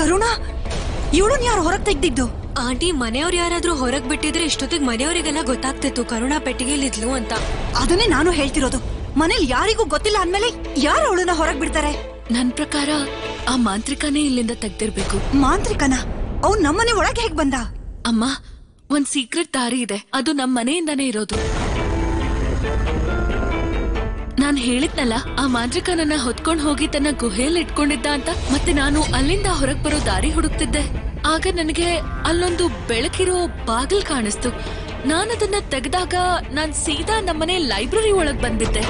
ಕರುಣಾ ಇವಳನ್ ಯಾರು ಹೊರಗ್ ತೆಗ್ದಿದ್ದು ಆಂಟಿ ಮನೆಯವ್ರು ಯಾರಾದ್ರೂ ಹೊರಗ್ ಬಿಟ್ಟಿದ್ರೆ ಇಷ್ಟೊತ್ತಿಗೆ ಮನೆಯವರಿಗೆಲ್ಲ ಗೊತ್ತಾಗ್ತಿತ್ತು ಕರುಣಾ ಪೆಟ್ಟಿಗೆಲಿದ್ಲು ಅಂತ ಅದನ್ನೇ ನಾನು ಹೇಳ್ತಿರೋದು ಮನೇಲಿ ಯಾರಿಗೂ ಗೊತ್ತಿಲ್ಲ ಅಂದ್ಮೇಲೆ ಯಾರು ಅವಳನ್ನ ಹೊರಗ್ ಬಿಡ್ತಾರೆ ನನ್ ಪ್ರಕಾರ ಆ ಮಾಂತ್ರಿಕನೇ ಇಲ್ಲಿಂದ ತೆಗ್ದಿರ್ಬೇಕು ಮಾಂತ್ರಿಕನ ಅವ್ನ್ ನಮ್ಮನೆ ಒಳಗೆ ಹೇಗ್ ಬಂದ ಅಮ್ಮ ಒಂದ್ ಸೀಕ್ರೆಟ್ ದಾರಿ ಇದೆ ಅದು ನಮ್ ಮನೆಯಿಂದಾನೇ ಇರೋದು ನಾನ್ ಹೇಳಿದ್ನಲ್ಲ ಆ ಮಾಂತ್ರಿಕ ನನ್ನ ಹೊತ್ಕೊಂಡ್ ಹೋಗಿ ತನ್ನ ಗುಹೆಯಲ್ಲಿ ಇಟ್ಕೊಂಡಿದ್ದ ಅಂತ ಮತ್ತೆ ನಾನು ಅಲ್ಲಿಂದ ಹೊರಗ್ ಬರೋ ದಾರಿ ಹುಡುಕ್ತಿದ್ದೆ ಆಗ ನನಗೆ ಅಲ್ಲೊಂದು ಬೆಳಕಿರೋ ಬಾಗಿಲ್ ಕಾಣಿಸ್ತು ನಾನದನ್ನ ತೆಗೆದಾಗ ನಾನ್ ಸೀದಾ ನಮ್ಮನೆ ಲೈಬ್ರರಿ ಒಳಗ್ ಬಂದ್ಬಿಟ್ಟೆ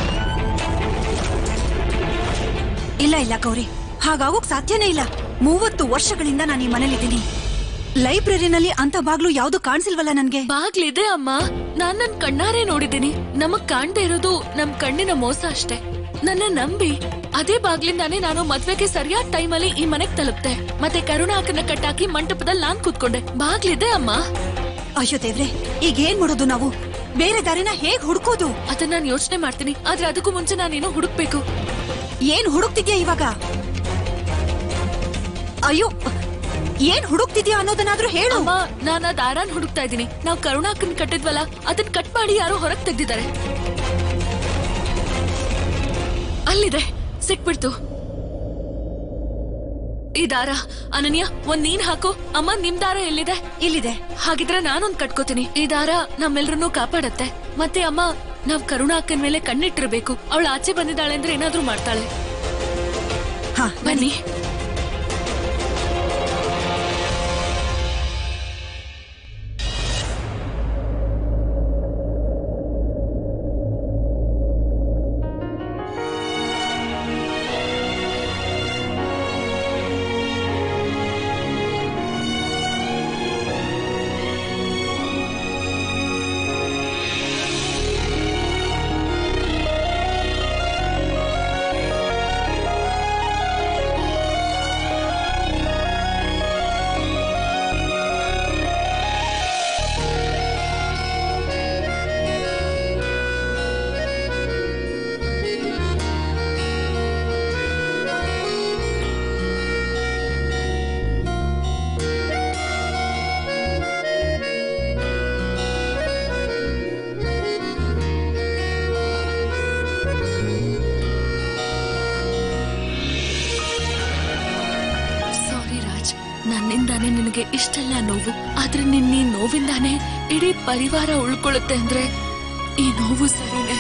ಇಲ್ಲ ಇಲ್ಲ ಗೌರಿ ಹಾಗಾಗೋಕ್ ಸಾಧ್ಯನೇ ಇಲ್ಲ ಮೂವತ್ತು ವರ್ಷಗಳಿಂದ ನಾನು ಈ ಮನೇಲಿದ್ದೀನಿ ಲೈಬ್ರರಿನಲ್ಲಿ ಅಂತ ಬಾಗ್ಲು ಯಾವ್ದು ಕಾಣಿಸಿಲ್ವಲ್ಲ ನನ್ಗೆ ಬಾಗ್ಲಿದೆ ಅಮ್ಮ ನಾನ್ ನನ್ ಕಣ್ಣಾರೆ ನೋಡಿದ್ದೀನಿ ನಮಗ್ ಕಾಣ್ದೇ ಇರೋದು ನಮ್ ಕಣ್ಣಿನ ಮೋಸ ಅಷ್ಟೇ ನನ್ನ ನಂಬಿ ಅದೇ ಬಾಗ್ಲಿಂದಾನೇ ನಾನು ಮದ್ವೆಗೆ ಸರಿಯಾದ ಟೈಮಲ್ಲಿ ಈ ಮನೆಗ್ ತಲುಪ್ತೆ ಮತ್ತೆ ಕರುಣಾಕನ ಕಟ್ಟಾಕಿ ಮಂಟಪದಲ್ಲಿ ನಾನ್ ಕೂತ್ಕೊಂಡೆ ಬಾಗ್ಲಿದೆ ಅಮ್ಮ ಅಯ್ಯೋ ದೇವ್ರೆ ಈಗ ಏನ್ ಮಾಡೋದು ನಾವು ಬೇರೆ ದಾರಿನ ಹೇಗ್ ಹುಡ್ಕೋದು ಅದನ್ನ ನಾನ್ ಯೋಚನೆ ಮಾಡ್ತೀನಿ ಆದ್ರೆ ಅದಕ್ಕೂ ಮುಂಚೆ ನಾನೇನೋ ಹುಡುಕ್ಬೇಕು ಏನ್ ಹುಡುಕ್ತಿದ್ಯಾ ಇವಾಗ ಅಯ್ಯೋ ಏನ್ ಹುಡುಕ್ತಿದ್ಯಾ ಅನ್ನೋದನ್ನಾದ್ರೂ ಹೇಳು ಅಮ್ಮ ನಾನ್ ಆ ದಾರಾನ್ ಹುಡುಕ್ತಾ ಇದ್ದೀನಿ ನಾವ್ ಕರುಣಾಕನ್ ಕಟ್ಟಿದ್ವಲ್ಲ ಅದನ್ ಕಟ್ ಮಾಡಿ ಯಾರೋ ಹೊರಗ್ ತೆಗ್ದಿದ್ದಾರೆ ಅಲ್ಲಿದೆ ಸಿಕ್ಬಿಡ್ತು ಈ ದಾರ ಅನನ್ಯ ಒಂದ್ ನೀನ್ ಹಾಕು ಅಮ್ಮ ನಿಮ್ ದಾರ ಎಲ್ಲಿದೆ ಇಲ್ಲಿದೆ ಹಾಗಿದ್ರೆ ನಾನೊಂದ್ ಕಟ್ಕೋತೀನಿ ಈ ದಾರ ನಮ್ಮೆಲ್ರನ್ನೂ ಕಾಪಾಡತ್ತೆ ಮತ್ತೆ ಅಮ್ಮ ನಾವ್ ಕರುಣಾ ಅಕ್ಕನ್ ಮೇಲೆ ಕಣ್ಣಿಟ್ಟಿರ್ಬೇಕು ಅವಳು ಆಚೆ ಬಂದಿದ್ದಾಳೆ ಅಂದ್ರೆ ಏನಾದ್ರೂ ಮಾಡ್ತಾಳೆ ಹಾ ಬನ್ನಿ ಸಾರಿ ರಾಜ್ ನನ್ನಿಂದಾನೇ ನಿನಗೆ ಇಷ್ಟೆಲ್ಲ ನೋವು ಆದ್ರೆ ನಿನ್ನ ಈ ನೋವಿಂದಾನೇ ಇಡೀ ಪರಿವಾರ ಉಳ್ಕೊಳ್ಳುತ್ತೆ ಅಂದ್ರೆ ಈ ನೋವು ಸರಿನೇ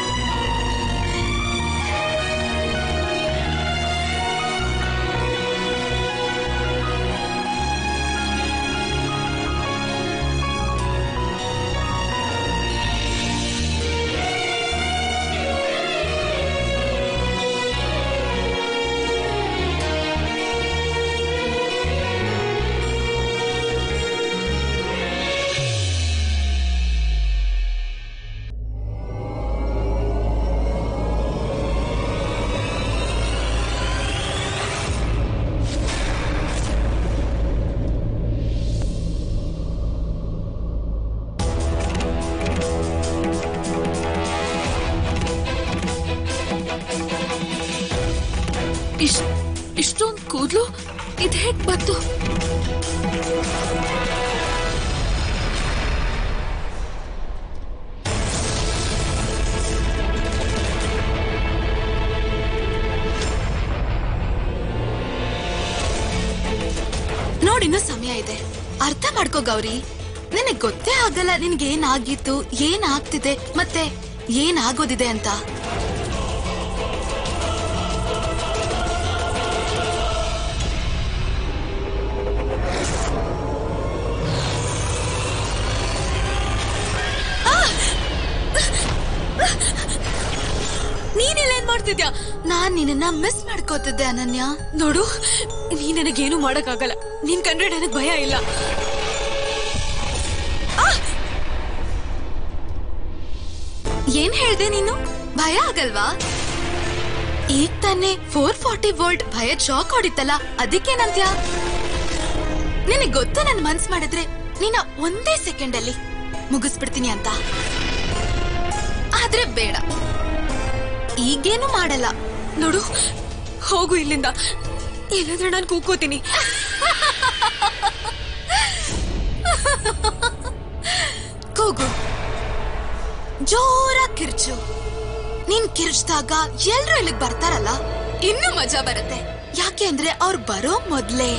ಇಷ್ಟ ಇಷ್ಟೊಂದು ಕೂದ್ಲು ಇದು ಹೇಗ್ ಬಂತು ನೋಡಿನ್ನೂ ಸಮಯ ಇದೆ ಅರ್ಥ ಮಾಡ್ಕೋ ಗೌರಿ ನಿನಗ್ ಗೊತ್ತೇ ಆಗಲ್ಲ ನಿನ್ಗೆ ಏನಾಗಿತ್ತು ಏನಾಗ್ತಿದೆ ಮತ್ತೆ ಏನಾಗೋದಿದೆ ಅಂತ ನೀನೆಲ್ಲ ಏನ್ ಮಾಡ್ತಿದ್ಯಾ ನಾನ್ ನಿನ್ನ ಮಿಸ್ ಮಾಡ್ಕೋತಿದ್ದೆ ಅನನ್ಯ ನೋಡು ನೀ ನನಗೇನು ಮಾಡಕ್ಕಾಗಲ್ಲ ನೀನ್ ಕಂಡ್ರೆ ನನಗ್ ಭಯ ಇಲ್ಲ ಏನ್ ಹೇಳ್ದೆ ನೀನು ಭಯ ಆಗಲ್ವಾ ಈಗ ತಾನೇ ಫೋರ್ ಫಾರ್ಟಿ ವೋಲ್ಟ್ ಭಯ ಶಾಕ್ ಹೊಡಿತಲ್ಲ ಅದಕ್ಕೇನಂತ್ಯ ನಿನಗ್ ಗೊತ್ತು ನನ್ ಮನ್ಸ್ ಮಾಡಿದ್ರೆ ನೀನ ಒಂದೇ ಸೆಕೆಂಡ್ ಅಲ್ಲಿ ಮುಗಿಸ್ಬಿಡ್ತೀನಿ ಅಂತ ಆದ್ರೆ ಬೇಡ ಈಗೇನು ಮಾಡಲ್ಲ ನೋಡು ಹೋಗು ಇಲ್ಲಿಂದ ಇಲ್ಲಂದ್ರೆ ನಾನು ಕೂಕೋತೀನಿ ಕೂಗು ಜೋರಾಗಿ ಕಿರ್ಚು ನೀನ್ ಕಿರ್ಚ್ದಾಗ ಎಲ್ರು ಇಲ್ಲಿಗ್ ಬರ್ತಾರಲ್ಲ ಇನ್ನೂ ಮಜಾ ಬರುತ್ತೆ ಯಾಕೆ ಅಂದ್ರೆ ಅವ್ರು ಬರೋ ಮೊದ್ಲೇ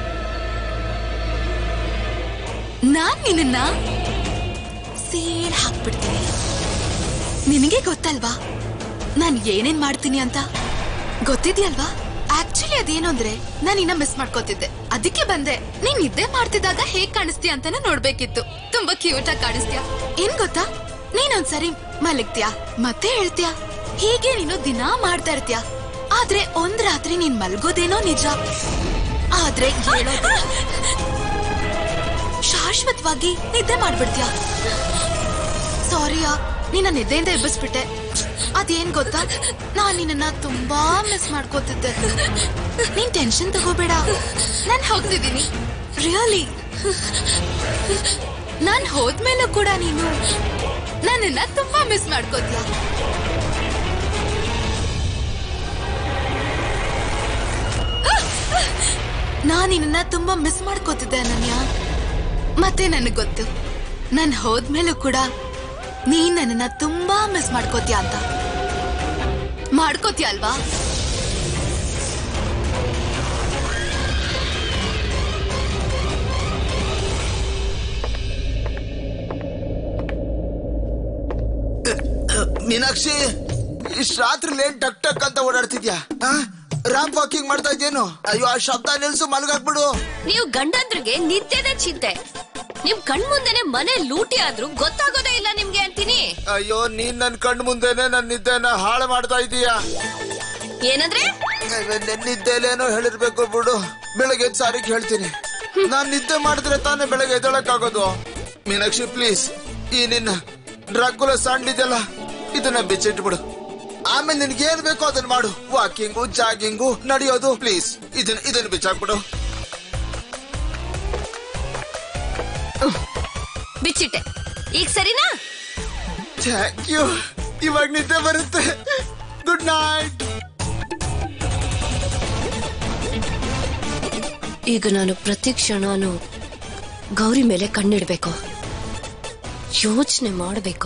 ನಾನ್ ನಿನ್ನ ಸೀಳ್ ಹಾಕ್ಬಿಡ್ತೀನಿ ನಿನಗೆ ಗೊತ್ತಲ್ವಾ ನಾನ್ ಏನೇನ್ ಮಾಡ್ತೀನಿ ಅಂತ ಗೊತ್ತಿದ್ಯಲ್ವಾ ಆಕ್ಚುಲಿ ಅದೇನು ಅಂದ್ರೆ ನಾನು ಇನ್ನ ಮಿಸ್ ಮಾಡ್ಕೋತಿದ್ದೆ ಅದಕ್ಕೆ ಬಂದೆ ನೀನ್ ನಿದ್ದೆ ಮಾಡ್ತಿದ್ದಾಗ ಹೇಗ್ ಕಾಣಿಸ್ತೀಯ ಅಂತಾನೆ ನೋಡ್ಬೇಕಿತ್ತು ತುಂಬಾ ಕ್ಯೂಟ್ ಆಗಿ ಕಾಣಿಸ್ತೀಯ ಏನ್ ಗೊತ್ತಾ ನೀನೊಂದ್ಸರಿ ಮಲಗ್ತೀಯ ಮತ್ತೆ ಹೇಳ್ತೀಯ ಹೀಗೆ ನೀನು ದಿನಾ ಮಾಡ್ತಾ ಇರ್ತೀಯ ಆದ್ರೆ ಒಂದ್ ರಾತ್ರಿ ನೀನ್ ಮಲ್ಗೋದೇನೋ ನಿಜ ಆದ್ರೆ ಹೇಳೋದಿಲ್ಲ. ಶಾಶ್ವತವಾಗಿ ನಿದ್ದೆ ಮಾಡ್ಬಿಡ್ತೀಯ ಸಾರಿಯಾ ನಿನ್ನ ನಿದ್ದೆಯಿಂದ ಎಬ್ಬಿಸ್ಬಿಟ್ಟೆ ಅದೇನ್ ಗೊತ್ತಾ ನಾನ್ ನಿನ್ನ ತುಂಬಾ ಮಿಸ್ ಮಾಡ್ಕೋತಿದ್ದೆ ನೀನ್ ಟೆನ್ಷನ್ ತಗೋಬೇಡ ನಾನ್ ಹೋಗ್ತಿದ್ದೀನಿ ರಿಯಲಿ ನಾನ್ ಹೋದ್ಮೇಲೂ ಕೂಡ ನೀನು ನನ್ನನ್ನ ತುಂಬಾ ಮಿಸ್ ಮಾಡ್ಕೋತೀಯ ನಾನ್ ನಿನ್ನ ತುಂಬಾ ಮಿಸ್ ಮಾಡ್ಕೋತಿದ್ದೆ ಅನನ್ಯ ಮತ್ತೆ ನನಗ್ ಗೊತ್ತು ನಾನ್ ಹೋದ್ಮೇಲೂ ಕೂಡ ನೀನ್ ನನ್ನನ್ನ ತುಂಬಾ ಮಿಸ್ ಮಾಡ್ಕೋತೀಯ ಅಂತ ಮಾಡ್ಕೋತೀಯ ಅಲ್ವಾ ಮೀನಾಕ್ಷಿ ಇಷ್ಟ ರಾತ್ರಿ ಏನ್ ಟಕ್ ಟಕ್ ಅಂತ ಓಡಾಡ್ತಿದ್ಯಾ ರಾಮ್ ವಾಕಿಂಗ್ ಮಾಡ್ತಾ ಇದ್ದೇನು ಅಯ್ಯೋ ಆ ಶಬ್ದ ನಿಲ್ಸು ಮಲ್ಗಾಕ್ಬಿಡು ನೀವು ಗಂಡಂದ್ರಿಗೆ ನಿದ್ದೆದೆ ಚಿಂತೆ ನಿಮ್ ಕಣ್ ಮುಂದೆನೆ ಮನೆ ಲೂಟಿ ಆದ್ರೂ ಗೊತ್ತಾಗೋದೇ ಇಲ್ಲ ನಿಮ್ಗೆ ಅಂತೀನಿ ಅಯ್ಯೋ ನೀನ್ ನನ್ ಕಣ್ ಮುಂದೆನೆ ನನ್ ನಿದ್ದೆನ ಹಾಳು ಮಾಡ್ತಾ ಇದೀಯಾ ಏನಂದ್ರೆ ನಿದ್ದೆಲೇನೋ ಹೇಳಿರ್ಬೇಕು ಬಿಡು ಬೆಳಗ್ಗೆ ಎದ್ದು ಸಾರಿಗೆ ಹೇಳ್ತೀನಿ ನಾನ್ ನಿದ್ದೆ ಮಾಡಿದ್ರೆ ತಾನೇ ಬೆಳಗ್ಗೆ ಎದ್ದಳಕ್ಕಾಗೋದು ಮೀನಾಕ್ಷಿ ಪ್ಲೀಸ್ ಈ ನಿನ್ನ ಡ್ರಾಕುಲ ಸಣ್ಣಿದೆಯಲ್ಲ ಇದನ್ನ ಬಿಚ್ಚಿಟ್ಬಿಡು ಆಮೇಲೆ ನಿನ್ಗೆ ಏನ್ ಬೇಕೋ ಅದನ್ನ ಮಾಡು ವಾಕಿಂಗು ಜಾಗಿಂಗು ನಡೆಯೋದು ಪ್ಲೀಸ್ ಇದನ್ನ ಇದನ್ನ ಬಿಚ್ಚಾಕ್ಬಿಡು ಬಿಚ್ಚಿಟ್ಟೆ ಈಗ ಸರಿನಾ ಥ್ಯಾಂಕ್ ಯು ಇವಾಗ ನಿದ್ದೆ ಬರುತ್ತೆ ಗುಡ್ ನೈಟ್ ಈಗ ನಾನು ಪ್ರತಿ ಕ್ಷಣನು ಗೌರಿ ಮೇಲೆ ಕಣ್ಣಿಡ್ಬೇಕು ಯೋಚನೆ ಮಾಡಬೇಕು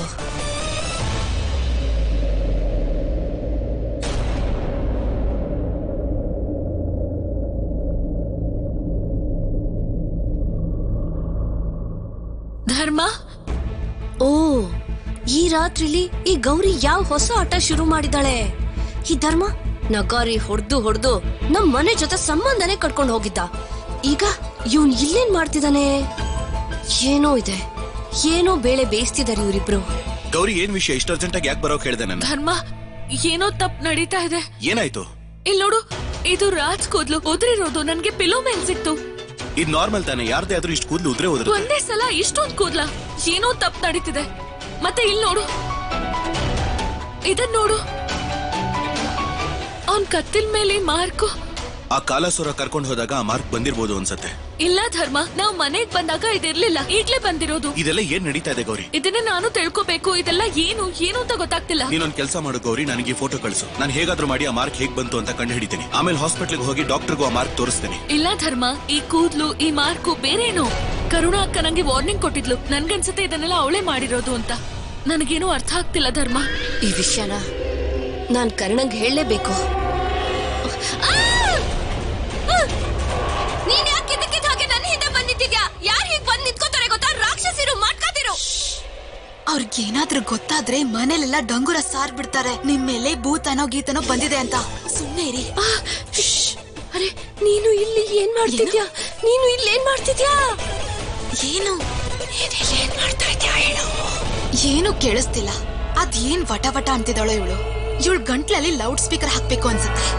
ಧರ್ಮ ಓ ಈ ರಾತ್ರಿಲಿ ಈ ಗೌರಿ ಯಾವ ಹೊಸ ಆಟ ಶುರು ಮಾಡಿದಾಳೆ ಈ ಧರ್ಮ ನಗಾರಿ ಹೊಡ್ದು ಹೊಡ್ದು ನಮ್ ಮನೆ ಜೊತೆ ಸಂಬಂಧನೇ ಕಟ್ಕೊಂಡು ಹೋಗಿದ್ದ ಈಗ ಇವನ್ ಇಲ್ಲೇನ್ ಮಾಡ್ತಿದ್ದಾನೆ ಏನೋ ಇದೆ ಏನೋ ಬೇಳೆ ಬೇಯಿಸ್ತಿದಾರೆ ಇವರಿಬ್ರು ಗೌರಿ ಏನ್ ವಿಷಯ ಇಷ್ಟು ಅರ್ಜೆಂಟ್ ಆಗಿ ಯಾಕೆ ಬರೋಕ್ ಹೇಳ್ದೆ ನನ್ನ ಧರ್ಮ ಏನೋ ತಪ್ಪು ನಡೀತಾ ಇದೆ ಏನಾಯ್ತು ಇಲ್ಲಿ ನೋಡು ಇದು ರಾಜ್ ಕೂದ್ಲು ಉದ್ರಿರೋದು ನನ್ಗೆ ಪಿಲೋ ಮೇಲ್ ಸಿಕ್ತು ಇದು ನಾರ್ಮಲ್ ತಾನೆ ಯಾರ್ದೇ ಆದ್ರೂ ಇಷ್ಟು ಕೂದಲು ಉದ್ರೆ ಹೋದ್ರೆ ಒಂದೇ ಸಲ ಇಷ್ಟೊಂದ್ ಕೂದ್ಲ ಏನೋ ತಪ್ಪು ನಡೀತಿದೆ ಮತ್ತೆ ಇಲ್ಲಿ ನೋಡು ಇದನ್ ನೋಡು ಅವನ್ ಕತ್ತಿಲ್ ಮೇಲೆ ಮಾರ್ಕು ಆ ಕಾಲಸುರ ಕರ್ಕೊಂಡು ಹೋದಾಗ ಆ ಮಾರ್ಕ್ ಬಂದಿರ್ಬೋದು ಅನ್ಸತ್ತೆ ಇಲ್ಲ ಧರ್ಮ ನಾವ್ ಮನೆಗ್ ಬಂದಾಗ ಇದಿರ್ಲಿಲ್ಲ ಈಗ್ಲೇ ಬಂದಿರೋದು ಇದೆಲ್ಲ ಏನ್ ನಡೀತಾ ಇದೆ ಗೌರಿ ಇದನ್ನ ನಾನು ತಿಳ್ಕೊಬೇಕು ಇದೆಲ್ಲ ಏನು ಏನು ಅಂತ ಗೊತ್ತಾಗ್ತಿಲ್ಲ ನೀನೊಂದ್ ಕೆಲಸ ಮಾಡು ಗೌರಿ ನನಗೆ ಫೋಟೋ ಕಳಿಸು ನಾನು ಹೇಗಾದ್ರೂ ಮಾಡಿ ಆ ಮಾರ್ಕ್ ಹೇಗ್ ಬಂತು ಅಂತ ಕಂಡು ಹಿಡಿತೀನಿ ಆಮೇಲೆ ಹಾಸ್ಪಿಟ್ಲ್ಗೆ ಹೋಗಿ ಡಾಕ್ಟರ್ಗೂ ಆ ಮಾರ್ಕ್ ತೋರಿಸ್ತೀನಿ ಇಲ್ಲ ಧರ್ಮ ಈ ಕೂದ್ಲು ಈ ಮಾರ್ಕು ಬೇರೇನೋ ಕರುಣಾ ಅಕ್ಕ ನಂಗೆ ವಾರ್ನಿಂಗ್ ಕೊಟ್ಟಿದ್ಲು ನನ್ಗನ್ಸುತ್ತೆ ಇದನ್ನೆಲ್ಲ ಅವಳೇ ಮಾಡಿರೋದು ಅಂತ ನನಗೇನು ಅರ್ಥ ಆಗ್ತಿಲ್ಲ ಧರ್ಮ ಈ ವಿಷಯನ ನಾನ್ ಕರ್ಣಂಗ್ ಹೇಳಲೇಬೇಕು ನೀನ್ ಯಾಕೆ ಇದಕ್ಕಿದ್ದ ಹಾಗೆ ನನ್ನ ಹಿಂದೆ ಬಂದಿದ್ಯಾ ಯಾರು ಹೀಗ್ ಬಂದ್ ನಿಂತ್ಕೋತಾರೆ ಗೊತ್ತಾ ರಾಕ್ಷಸಿರು ಮಾಡ್ಕಾತಿರು ಅವ್ರಿಗೇನಾದ್ರೂ ಗೊತ್ತಾದ್ರೆ ಮನೇಲೆಲ್ಲ ಡಂಗುರ ಸಾರ್ ಬಿಡ್ತಾರೆ ನಿಮ್ ಮೇಲೆ ಭೂತನೋ ಗೀತನೋ ಬಂದಿದೆ ಅಂತ ಸುಮ್ನೆ ಇರಿ ಅರೆ ನೀನು ಇಲ್ಲಿ ಏನ್ ಮಾಡ್ತಿದ್ಯಾ ನೀನು ಇಲ್ಲಿ ಏನ್ ಮಾಡ್ತಿದ್ಯಾ ಏನು ಏನ್ ಮಾಡ್ತಾ ಇದ್ಯಾ ಹೇಳು ಏನು ಕೇಳಿಸ್ತಿಲ್ಲ ಅದೇನ್ ವಟ ವಟ ಅಂತಿದ್ದಾಳೋ ಇವಳು ಇವಳು ಗಂಟ್ಲಲ್ಲಿ ಲೌಡ್ ಸ್ಪೀಕರ್ ಹಾಕ್ಬೇಕು ಅನ್ಸುತ್ತೆ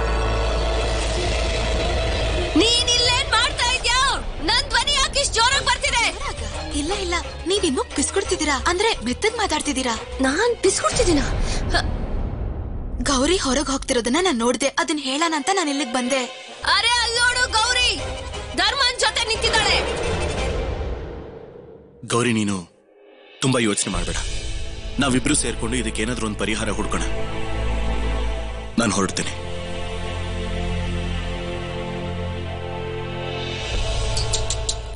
ನೀನ್ ಇಲ್ಲೇನ್ ಮಾಡ್ತಾ ಇದ್ಯಾ ನನ್ ಧ್ವನಿ ಯಾಕೆ ಇಷ್ಟ್ ಜೋರಾಗಿ ಬರ್ತಿದೆ ಇಲ್ಲ ಇಲ್ಲ ನೀವಿನ್ನೂ ಪಿಸ್ಕೊಡ್ತಿದ್ದೀರಾ ಅಂದ್ರೆ ಮೆತ್ತಗ್ ಮಾತಾಡ್ತಿದ್ದೀರಾ ನಾನ್ ಬಿಸ್ಕೊಡ್ತಿದ್ದೀನ ಗೌರಿ ಹೊರಗ್ ಹೋಗ್ತಿರೋದನ್ನ ನಾನ್ ನೋಡ್ದೆ ಅದನ್ನ ಹೇಳೋಣ ಅಂತ ನಾನು ಇಲ್ಲಿಗ್ ಬಂದೆ ಅರೆ ಅಲ್ಲೋಡು ಗೌರಿ ಧರ್ಮನ್ ಜೊತೆ ನಿಂತಿದ್ದಾಳೆ ಗೌರಿ ನೀನು ತುಂಬಾ ಯೋಚನೆ ಮಾಡಬೇಡ ನಾವಿಬ್ರು ಸೇರ್ಕೊಂಡು ಇದಕ್ಕೆ ಏನಾದ್ರೂ ಒಂದು ಪರಿಹಾರ ಹುಡ್ಕೋಣ ನಾನು ಹೊರಡ್ತೇನೆ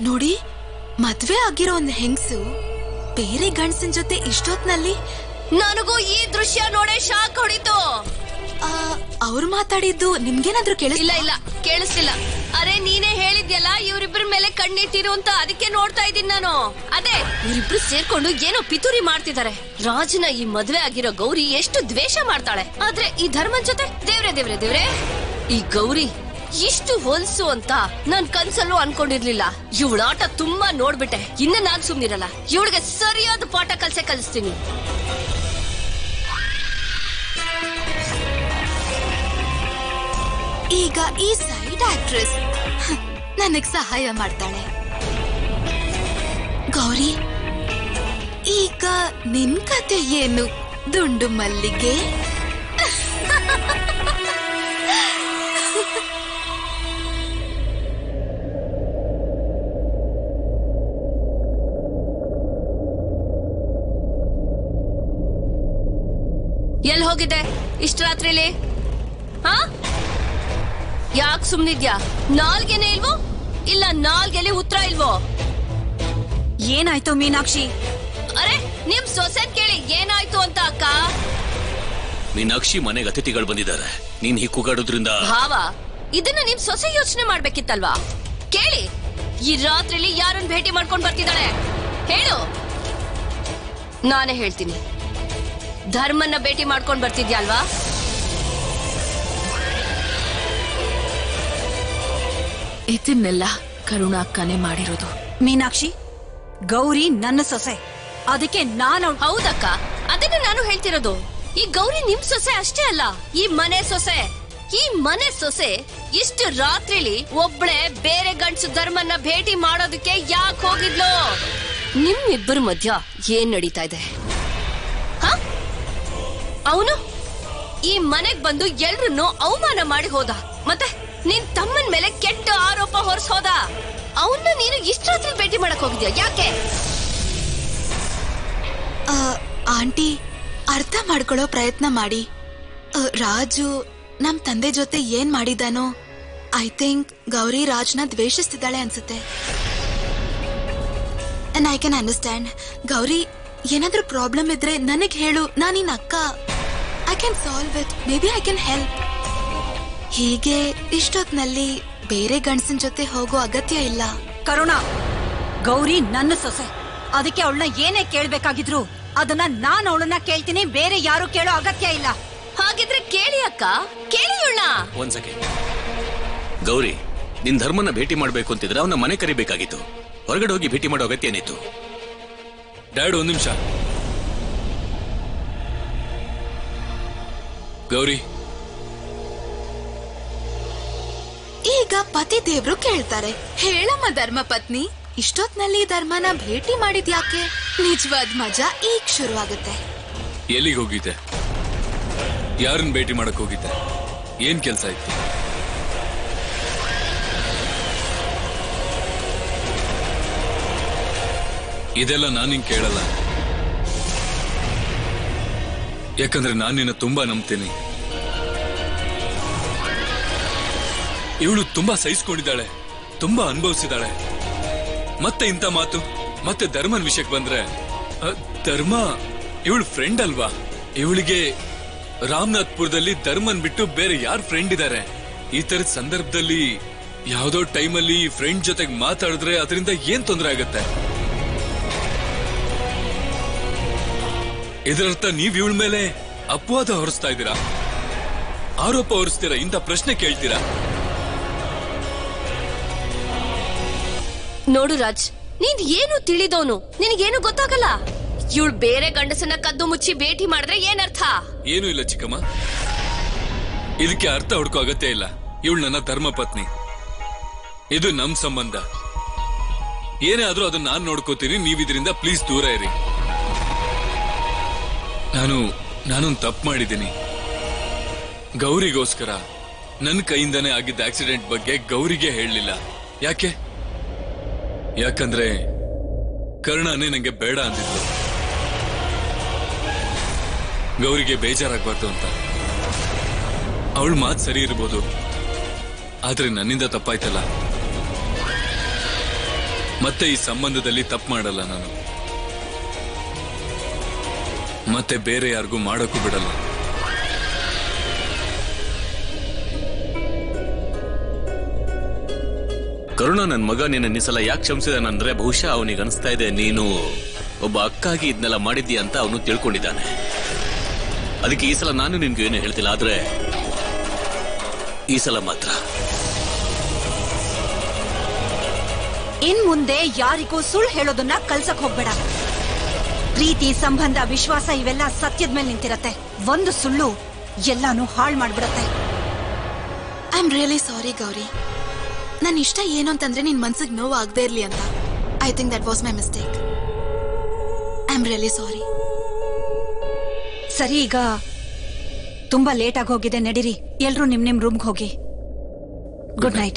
ನೋಡಿ ಮದ್ವೆ ಆಗಿರೋ ಒಂದ್ ಹೆಂಗ್ಸು ಬೇರೆ ಗಂಡಸಿನ ಜೊತೆ ಇಷ್ಟೊತ್ನಲ್ಲಿ ನನಗೂ ಈ ದೃಶ್ಯ ನೋಡೇ ಶಾಕ್ ಹೊಡಿತು ಅವ್ರು ಮಾತಾಡಿದ್ದು ನಿಮ್ಗೇನಾದ್ರೂ ಕೇಳಿಸ್ ಇಲ್ಲ ಇಲ್ಲ ಕೇಳಿಸ್ತಿಲ್ಲ ಅರೆ ನೀನೇ ಹೇಳಿದ್ಯಲ್ಲ ಇವ್ರಿಬ್ರ ಮೇಲೆ ಕಣ್ಣಿಟ್ಟಿರು ಅಂತ ಅದಕ್ಕೆ ನೋಡ್ತಾ ಇದ್ದೀನಿ ನಾನು ಅದೇ ಇವ್ರಿಬ್ರು ಸೇರ್ಕೊಂಡು ಏನೋ ಪಿತೂರಿ ಮಾಡ್ತಿದ್ದಾರೆ ರಾಜನ ಈ ಮದ್ವೆ ಆಗಿರೋ ಗೌರಿ ಎಷ್ಟು ದ್ವೇಷ ಮಾಡ್ತಾಳೆ ಆದ್ರೆ ಈ ಧರ್ಮನ್ ಜೊತೆ ದೇವ್ರೆ ದೇವ್ರೆ ದೇವ್ರೆ ಈ ಗೌರಿ ಇಷ್ಟು ಹೊಲ್ಸು ಅಂತ ನಾನ್ ಕನ್ಸಲ್ಲೂ ಅನ್ಕೊಂಡಿರ್ಲಿಲ್ಲ ಇವಳ ಆಟ ತುಂಬಾ ನೋಡ್ಬಿಟ್ಟೆ ಇನ್ನ ನಾನ್ ಸುಮ್ನಿರಲ್ಲ ಇವಳಿಗೆ ಸರಿಯಾದ ಪಾಠ ಕಲ್ಸೆ ಕಲಿಸ್ತೀನಿ ಈಗ ಈ ಸೈಡ್ ಆಕ್ಟ್ರೆಸ್ ನನಗ್ ಸಹಾಯ ಮಾಡ್ತಾಳೆ ಗೌರಿ ಈಗ ನಿನ್ ಕತೆ ಏನು ದುಂಡು ಮಲ್ಲಿಗೆ ಎಲ್ ಹೋಗಿದ್ದೆ ಇಷ್ಟ ರಾತ್ರಿಲಿ ಹಾ ಯಾಕ್ ಸುಮ್ನಿದ್ಯಾ ನಾಲ್ಗೆನೆ ಇಲ್ವೋ ಇಲ್ಲ ನಾಲ್ಗೆಲಿ ಉತ್ತರ ಇಲ್ವೋ ಏನಾಯ್ತು ಮೀನಾಕ್ಷಿ ಅರೆ ನಿಮ್ ಸೊಸೆನ್ ಕೇಳಿ ಏನಾಯ್ತು ಅಂತ ಅಕ್ಕ ಮೀನಾಕ್ಷಿ ಮನೆಗೆ ಅತಿಥಿಗಳು ಬಂದಿದ್ದಾರೆ ನೀನ್ ಹೀಗೆ ಕೂಗಾಡೋದ್ರಿಂದ ಭಾವ ಇದನ್ನ ನಿಮ್ ಸೊಸೆ ಯೋಚನೆ ಮಾಡ್ಬೇಕಿತ್ತಲ್ವಾ ಕೇಳಿ ಈ ರಾತ್ರಿಲಿ ಯಾರನ್ನ ಭೇಟಿ ಮಾಡ್ಕೊಂಡ್ ಬರ್ತಿದ್ದಾಳೆ ಹೇಳು ನಾನೇ ಹೇಳ್ತೀನಿ ಧರ್ಮನ್ನ ಭೇಟಿ ಮಾಡ್ಕೊಂಡ್ ಬರ್ತಿದ್ಯಾ ಅಲ್ವಾ ಇದನ್ನೆಲ್ಲ ಕರುಣ ಅಕ್ಕನೇ ಮಾಡಿರೋದು ಮೀನಾಕ್ಷಿ ಗೌರಿ ನನ್ನ ಸೊಸೆ ಅದಕ್ಕೆ ನಾನು ಹೌದಕ್ಕ ಅದನ್ನ ನಾನು ಹೇಳ್ತಿರೋದು ಈ ಗೌರಿ ನಿಮ್ ಸೊಸೆ ಅಷ್ಟೇ ಅಲ್ಲ ಈ ಮನೆ ಸೊಸೆ ಈ ಮನೆ ಸೊಸೆ ಇಷ್ಟು ರಾತ್ರಿಲಿ ಒಬ್ಳೆ ಬೇರೆ ಗಂಡ್ಸು ಧರ್ಮನ್ನ ಭೇಟಿ ಮಾಡೋದಕ್ಕೆ ಯಾಕೆ ಹೋಗಿದ್ಲು ನಿಮ್ಮಿಬ್ಬರ ಮಧ್ಯ ಏನ್ ನಡೀತಾ ಇದೆ ಅವನು ಈ ಮನೆಗ್ ಬಂದು ಎಲ್ರನ್ನೂ ಅವಮಾನ ಮಾಡಿ ಹೋದ ಮತ್ತೆ ನಿನ್ ತಮ್ಮನ್ ಮೇಲೆ ಕೆಟ್ಟ ಆರೋಪ ಹೊರಸ್ ಹೋದ ಅವನ್ನ ನೀನು ಇಷ್ಟ ರಾತ್ರಿ ಭೇಟಿ ಮಾಡಕ್ ಹೋಗಿದ್ಯಾ ಯಾಕೆ ಆ, ಆಂಟಿ ಅರ್ಥ ಮಾಡ್ಕೊಳ್ಳೋ ಪ್ರಯತ್ನ ಮಾಡಿ ಆ, ರಾಜು ನಮ್ ತಂದೆ ಜೊತೆ ಏನ್ ಮಾಡಿದಾನೋ ಐ ಥಿಂಕ್ ಗೌರಿ ರಾಜ್ನ ದ್ವೇಷಿಸ್ತಿದ್ದಾಳೆ ಅನ್ಸುತ್ತೆ ಐ ಕ್ಯಾನ್ ಅಂಡರ್ಸ್ಟ್ಯಾಂಡ್ ಗೌರಿ ಏನಾದ್ರೂ ಪ್ರಾಬ್ಲಮ್ ಇದ್ರೆ ನನಗ್ ಹೇಳು ನಾನು ನಿನ್ನ ಅಕ್ಕ I can solve it maybe I can help ಹೀಗೆ ಇಷ್ಟೊತ್ನಲ್ಲಿ ಬೇರೆ ಗಂಡಸಿನ ಜೊತೆ ಹೋಗೋ ಅಗತ್ಯ ಇಲ್ಲ ಕರುಣ ಗೌರಿ ನನ್ನ ಸೊಸೆ ಅದಕ್ಕೆ ಅವಳನ್ನ ಏನೇ ಕೇಳ್ಬೇಕಾಗಿದ್ರು ಅದನ್ನ ನಾನ್ ಅವಳನ್ನ ಕೇಳ್ತೀನಿ ಬೇರೆ ಯಾರು ಕೇಳೋ ಅಗತ್ಯ ಇಲ್ಲ ಹಾಗಿದ್ರೆ ಕೇಳಿ ಅಕ್ಕ ಕೇಳಿ ಇವಳ ಒಂದ್ ಸೆಕೆಂಡ್ ಗೌರಿ ನಿನ್ ಧರ್ಮನ ಭೇಟಿ ಮಾಡ್ಬೇಕು ಅಂತಿದ್ರೆ ಅವನ ಮನೆ ಕರಿಬೇಕಾಗಿತ್ತು ಹೊರಗಡೆ ಹೋಗಿ ಭೇಟಿ ಮಾಡೋ ಅಗತ್ಯ ಏನಿತ್ತು ಡ್ಯಾಡ್ ಒಂದ್ ನಿಮಿಷ ಗೌರಿ ಈಗ ಪತಿ ದೇವ್ರು ಕೇಳ್ತಾರೆ ಹೇಳಮ್ಮ ಧರ್ಮ ಪತ್ನಿ ಇಷ್ಟೊತ್ನಲ್ಲಿ ಧರ್ಮನ ಭೇಟಿ ಮಾಡಿದ್ಯಾಕೆ ನಿಜವಾದ ಮಜಾ ಈಗ ಶುರುವಾಗುತ್ತೆ ಎಲ್ಲಿಗೆ ಹೋಗಿದ್ದೆ ಯಾರನ್ನ ಭೇಟಿ ಮಾಡಕ್ ಹೋಗಿದ್ದೆ ಏನ್ ಕೆಲ್ಸ ಇತ್ತು ಇದೆಲ್ಲ ನಾನು ನಿಂಗೆ ಕೇಳಲ್ಲ ಯಾಕಂದ್ರೆ ನಾನು ನಿನ್ನ ತುಂಬಾ ನಂಬ್ತೀನಿ ಇವಳು ತುಂಬಾ ಸಹಿಸ್ಕೊಂಡಿದ್ದಾಳೆ ತುಂಬಾ ಅನುಭವಿಸಿದಾಳೆ ಮತ್ತೆ ಇಂಥ ಮಾತು ಮತ್ತೆ ಧರ್ಮನ್ ವಿಷಯಕ್ಕೆ ಬಂದ್ರೆ ಅ, ಧರ್ಮ ಇವಳು ಫ್ರೆಂಡ್ ಅಲ್ವಾ ಇವಳಿಗೆ ರಾಮನಾಥ್ಪುರದಲ್ಲಿ ಧರ್ಮನ್ ಬಿಟ್ಟು ಬೇರೆ ಯಾರ್ ಫ್ರೆಂಡ್ ಇದ್ದಾರೆ ಈ ತರದ ಸಂದರ್ಭದಲ್ಲಿ ಯಾವ್ದೋ ಟೈಮಲ್ಲಿ ಫ್ರೆಂಡ್ ಜೊತೆಗೆ ಮಾತಾಡಿದ್ರೆ ಅದರಿಂದ ಏನ್ ತೊಂದರೆ ಆಗತ್ತೆ ಇದರರ್ಥ ನೀವ್ ಇವಳ ಮೇಲೆ ಅಪವಾದ ಹೊರಿಸ್ತಾ ಇದ್ದೀರಾ ಆರೋಪ ಹೊರಿಸ್ತೀರಾ ಇಂಥ ಪ್ರಶ್ನೆ ಕೇಳ್ತೀರಾ ನೋಡು ರಾಜ್ ನೀನ್ ಏನು ತಿಳಿದವನು ನಿನಗೇನು ಗೊತ್ತಾಗಲ್ಲ ಇವಳು ಬೇರೆ ಗಂಡಸನ್ನ ಕದ್ದು ಮುಚ್ಚಿ ಭೇಟಿ ಮಾಡಿದ್ರೆ ಏನರ್ಥ ಏನೂ ಇಲ್ಲ ಚಿಕ್ಕಮ್ಮ ಇದಕ್ಕೆ ಅರ್ಥ ಹುಡ್ಕೋ ಅಗತ್ಯ ಇಲ್ಲ ಇವಳು ನನ್ನ ಧರ್ಮ ಪತ್ನಿ ಇದು ನಮ್ ಸಂಬಂಧ ಏನೇ ಆದ್ರೂ ಅದನ್ನ ನಾನ್ ನೋಡ್ಕೋತೀನಿ ನೀವ್ ಇದರಿಂದ ಪ್ಲೀಸ್ ದೂರ ಇರಿ ನಾನು ನಾನೊಂದು ತಪ್ಪು ಮಾಡಿದ್ದೀನಿ ಗೌರಿಗೋಸ್ಕರ ನನ್ನ ಕೈಯಿಂದಾನೇ ಆಗಿದ್ದ ಆಕ್ಸಿಡೆಂಟ್ ಬಗ್ಗೆ ಗೌರಿಗೆ ಹೇಳಲಿಲ್ಲ ಯಾಕೆ ಯಾಕಂದ್ರೆ ಕರ್ಣನೇ ನಂಗೆ ಬೇಡ ಅಂದಿದ್ಲು ಗೌರಿಗೆ ಬೇಜಾರಾಗ್ಬಾರ್ದು ಅಂತ ಅವಳ ಮಾತು ಸರಿ ಇರ್ಬೋದು ಆದ್ರೆ ನನ್ನಿಂದ ತಪ್ಪಾಯ್ತಲ್ಲ ಮತ್ತೆ ಈ ಸಂಬಂಧದಲ್ಲಿ ತಪ್ಪು ಮಾಡಲ್ಲ ನಾನು ಮತ್ತೆ ಬೇರೆ ಯಾರಿಗೂ ಮಾಡೋಕ್ಕೂ ಬಿಡಲ್ಲ ಕರುಣ ನನ್ನ ಮಗ ನಿನ್ನ ಸಲ ಯಾಕೆ ಕ್ಷಮಿಸಿದಾನಂದ್ರೆ ಬಹುಶಃ ಅವನಿಗೆ ಅನಿಸ್ತಾ ಇದೆ ನೀನು ಒಬ್ಬ ಅಕ್ಕಾಗಿ ಇದನ್ನೆಲ್ಲ ಮಾಡಿದ್ದೀಯ ಅಂತ ಅವನು ತಿಳ್ಕೊಂಡಿದ್ದಾನೆ ಅದಕ್ಕೆ ಈ ಸಲ ನಾನು ನಿನ್ಗೆ ಏನು ಹೇಳ್ತಿಲ್ಲ ಆದ್ರೆ ಈ ಸಲ ಮಾತ್ರ ಇನ್ ಮುಂದೆ ಯಾರಿಗೂ ಸುಳ್ಳು ಹೇಳೋದನ್ನ ಕಲ್ಸಕ್ ಹೋಗ್ಬೇಡ ಪ್ರೀತಿ ಸಂಬಂಧ ವಿಶ್ವಾಸ ಇವೆಲ್ಲ ಸತ್ಯದ ಮೇಲೆ ನಿಂತಿರತ್ತೆ ಒಂದು ಸುಳ್ಳು ಎಲ್ಲಾನು ಹಾಳ್ ಮಾಡ್ಬಿಡತ್ತೆ I am really sorry Gauri ನನ್ನ ಇಷ್ಟ ಏನು ಅಂತಂದ್ರೆ ನಿನ್ ಮನ್ಸಿಗೆ ನೋವು ಆಗದೆ ಇರ್ಲಿ ಅಂತ I think that was my mistake I am really sorry ಸರಿ ಈಗ ತುಂಬಾ ಲೇಟ್ ಆಗಿ ಹೋಗಿದೆ ನಡೀರಿ ಎಲ್ರೂ ನಿಮ್ ನಿಮ್ ರೂಮ್ಗೆ ಹೋಗಿ ಗುಡ್ ನೈಟ್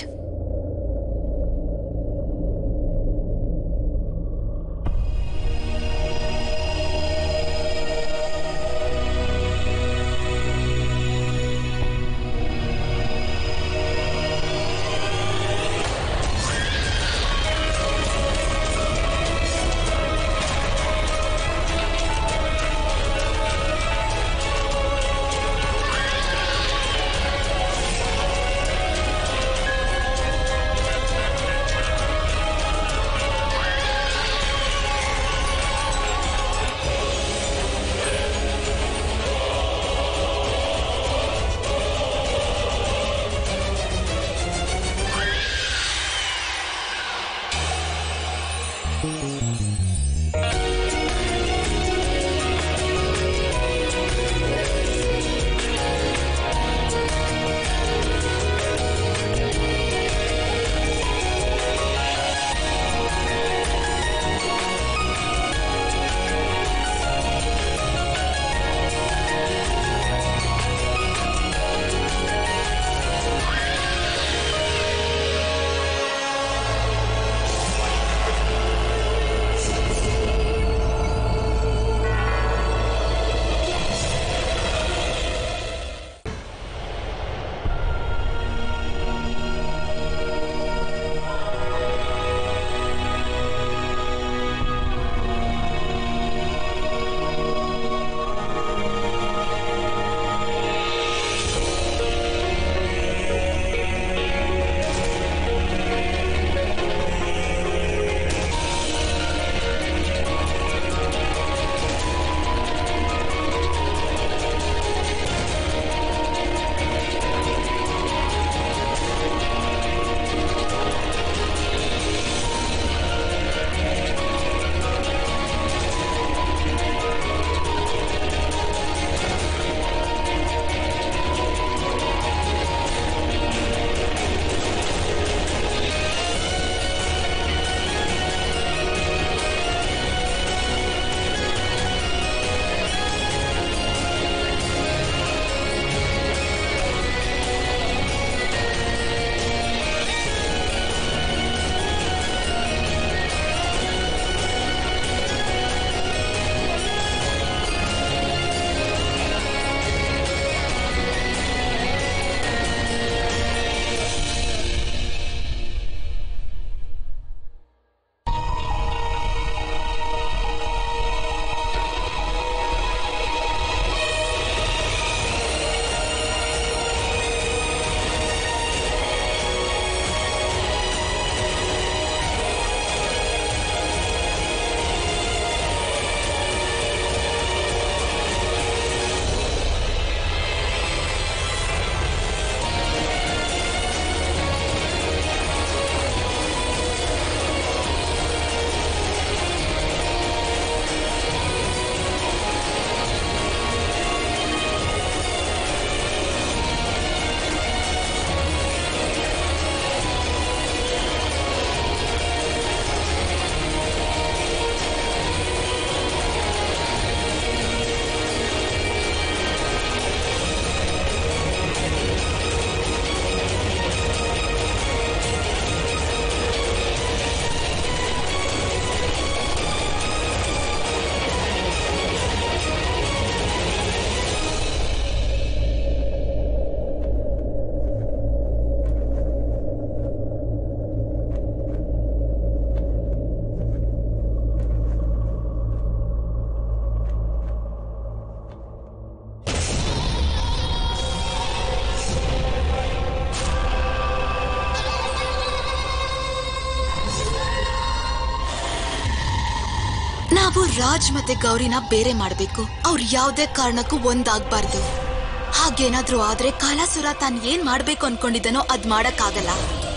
ನಾವು ರಾಜ್ ಮತ್ತೆ ಗೌರಿನ ಬೇರೆ ಮಾಡ್ಬೇಕು ಅವ್ರು ಯಾವ್ದೇ ಕಾರಣಕ್ಕೂ ಒಂದಾಗ್ಬಾರ್ದು ಹಾಗೇನಾದ್ರೂ ಆದ್ರೆ ಕಾಲಾಸುರ ತಾನ್ ಏನ್ ಮಾಡ್ಬೇಕು ಅನ್ಕೊಂಡಿದ್ದಾನೋ ಅದ್ ಮಾಡಕ್ಕಾಗಲ್ಲ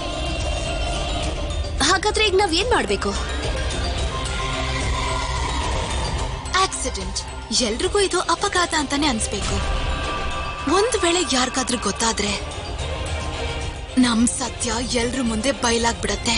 ಹಾಗಾದ್ರೆ ಈಗ ನಾವ್ ಏನ್ ಮಾಡ್ಬೇಕು ಆಕ್ಸಿಡೆಂಟ್ ಎಲ್ರಿಗೂ ಇದು ಅಪಘಾತ ಅಂತಾನೆ ಅನ್ಸ್ಬೇಕು ಒಂದ್ ವೇಳೆ ಯಾರಿಗಾದ್ರೂ ಗೊತ್ತಾದ್ರೆ ನಮ್ ಸತ್ಯ ಎಲ್ರ ಮುಂದೆ ಬಯಲಾಗ್ಬಿಡತ್ತೆ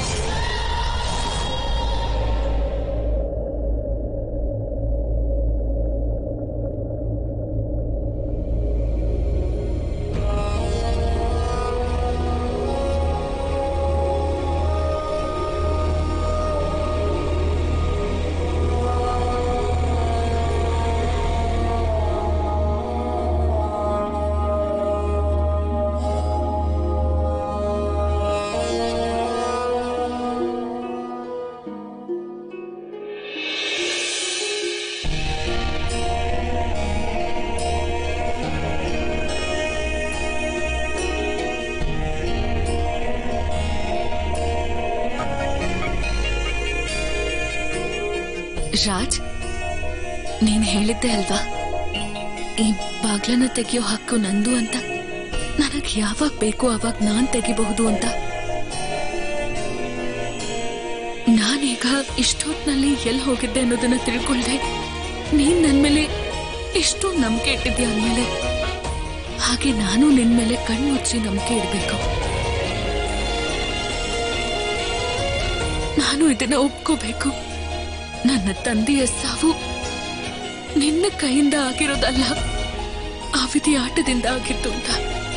ರಾಜ್ ನೀನ್ ಹೇಳಿದ್ದೆ ಅಲ್ವಾ ಈ ಬಾಗ್ಲನ್ನ ತೆಗಿಯೋ ಹಕ್ಕು ನಂದು ಅಂತ ನನಗ್ ಯಾವಾಗ ಬೇಕು ಅವಾಗ ನಾನ್ ತೆಗಿಬಹುದು ಅಂತ ನಾನೀಗ ಇಷ್ಟೊತ್ನಲ್ಲಿ ಎಲ್ಲಿ ಹೋಗಿದ್ದೆ ಅನ್ನೋದನ್ನ ತಿಳ್ಕೊಳ್ದೆ ನೀನ್ ನನ್ ಮೇಲೆ ಎಷ್ಟು ನಂಬಿಕೆ ಇಟ್ಟಿದ್ಯಾ ಅಂದ್ಮೇಲೆ ಹಾಗೆ ನಾನು ನಿನ್ ಮೇಲೆ ಕಣ್ಮುಚ್ಚಿ ನಂಬಿಕೆ ಇಡ್ಬೇಕು ನಾನು ಇದನ್ನ ಒಪ್ಕೋಬೇಕು ನನ್ನ ತಂದೆಯ ಸಾವು ನಿನ್ನ ಕೈಯಿಂದ ಆಗಿರೋದಲ್ಲ ಆ ವಿಧಿ ಆಟದಿಂದ ಆಗಿತ್ತು ಅಂತ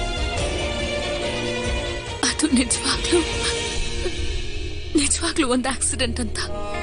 ಅದು ನಿಜವಾಗ್ಲೂ ನಿಜವಾಗ್ಲೂ ಒಂದು ಆಕ್ಸಿಡೆಂಟ್ ಅಂತ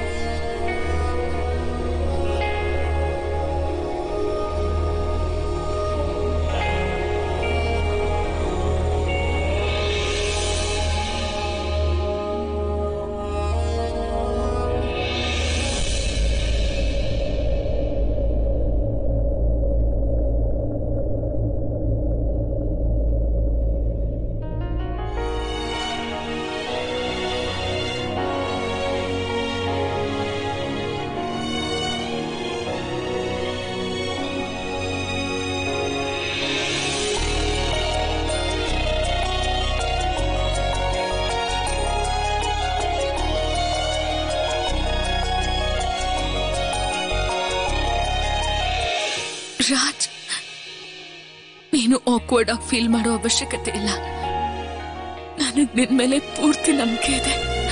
ರಾಜ್ ನೀನು ಆಕ್ವರ್ಡ್ ಆಗಿ ಫೀಲ್ ಮಾಡೋ ಅವಶ್ಯಕತೆ ಇಲ್ಲ ನನಗ್ ನಿನ್ ಮೇಲೆ ಪೂರ್ತಿ ನಂಬಿಕೆ ಇದೆ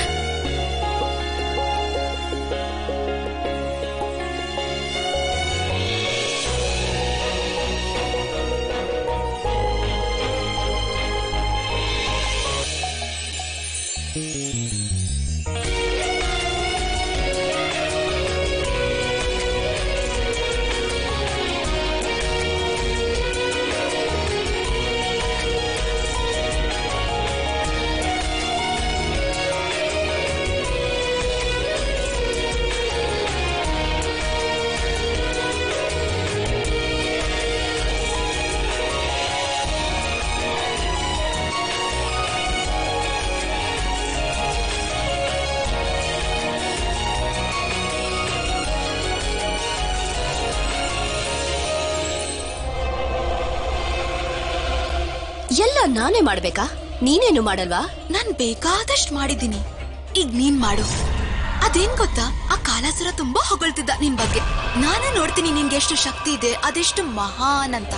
ಎಲ್ಲ ನಾನೇ ಮಾಡ್ಬೇಕಾ ನೀನೇನು ಮಾಡಲ್ವಾ ನಾನ್ ಬೇಕಾದಷ್ಟ್ ಮಾಡಿದ್ದೀನಿ ಈಗ ನೀನ್ ಮಾಡು ಅದೇನ್ ಗೊತ್ತಾ ಆ ಕಾಲಾಸುರ ತುಂಬಾ ಹೊಗಳ್ತಿದ್ದ ನಿನ್ ಬಗ್ಗೆ ನಾನೇ ನೋಡ್ತೀನಿ ನಿನ್ಗೆ ಎಷ್ಟು ಶಕ್ತಿ ಇದೆ ಅದೆಷ್ಟು ಮಹಾನ್ ಅಂತ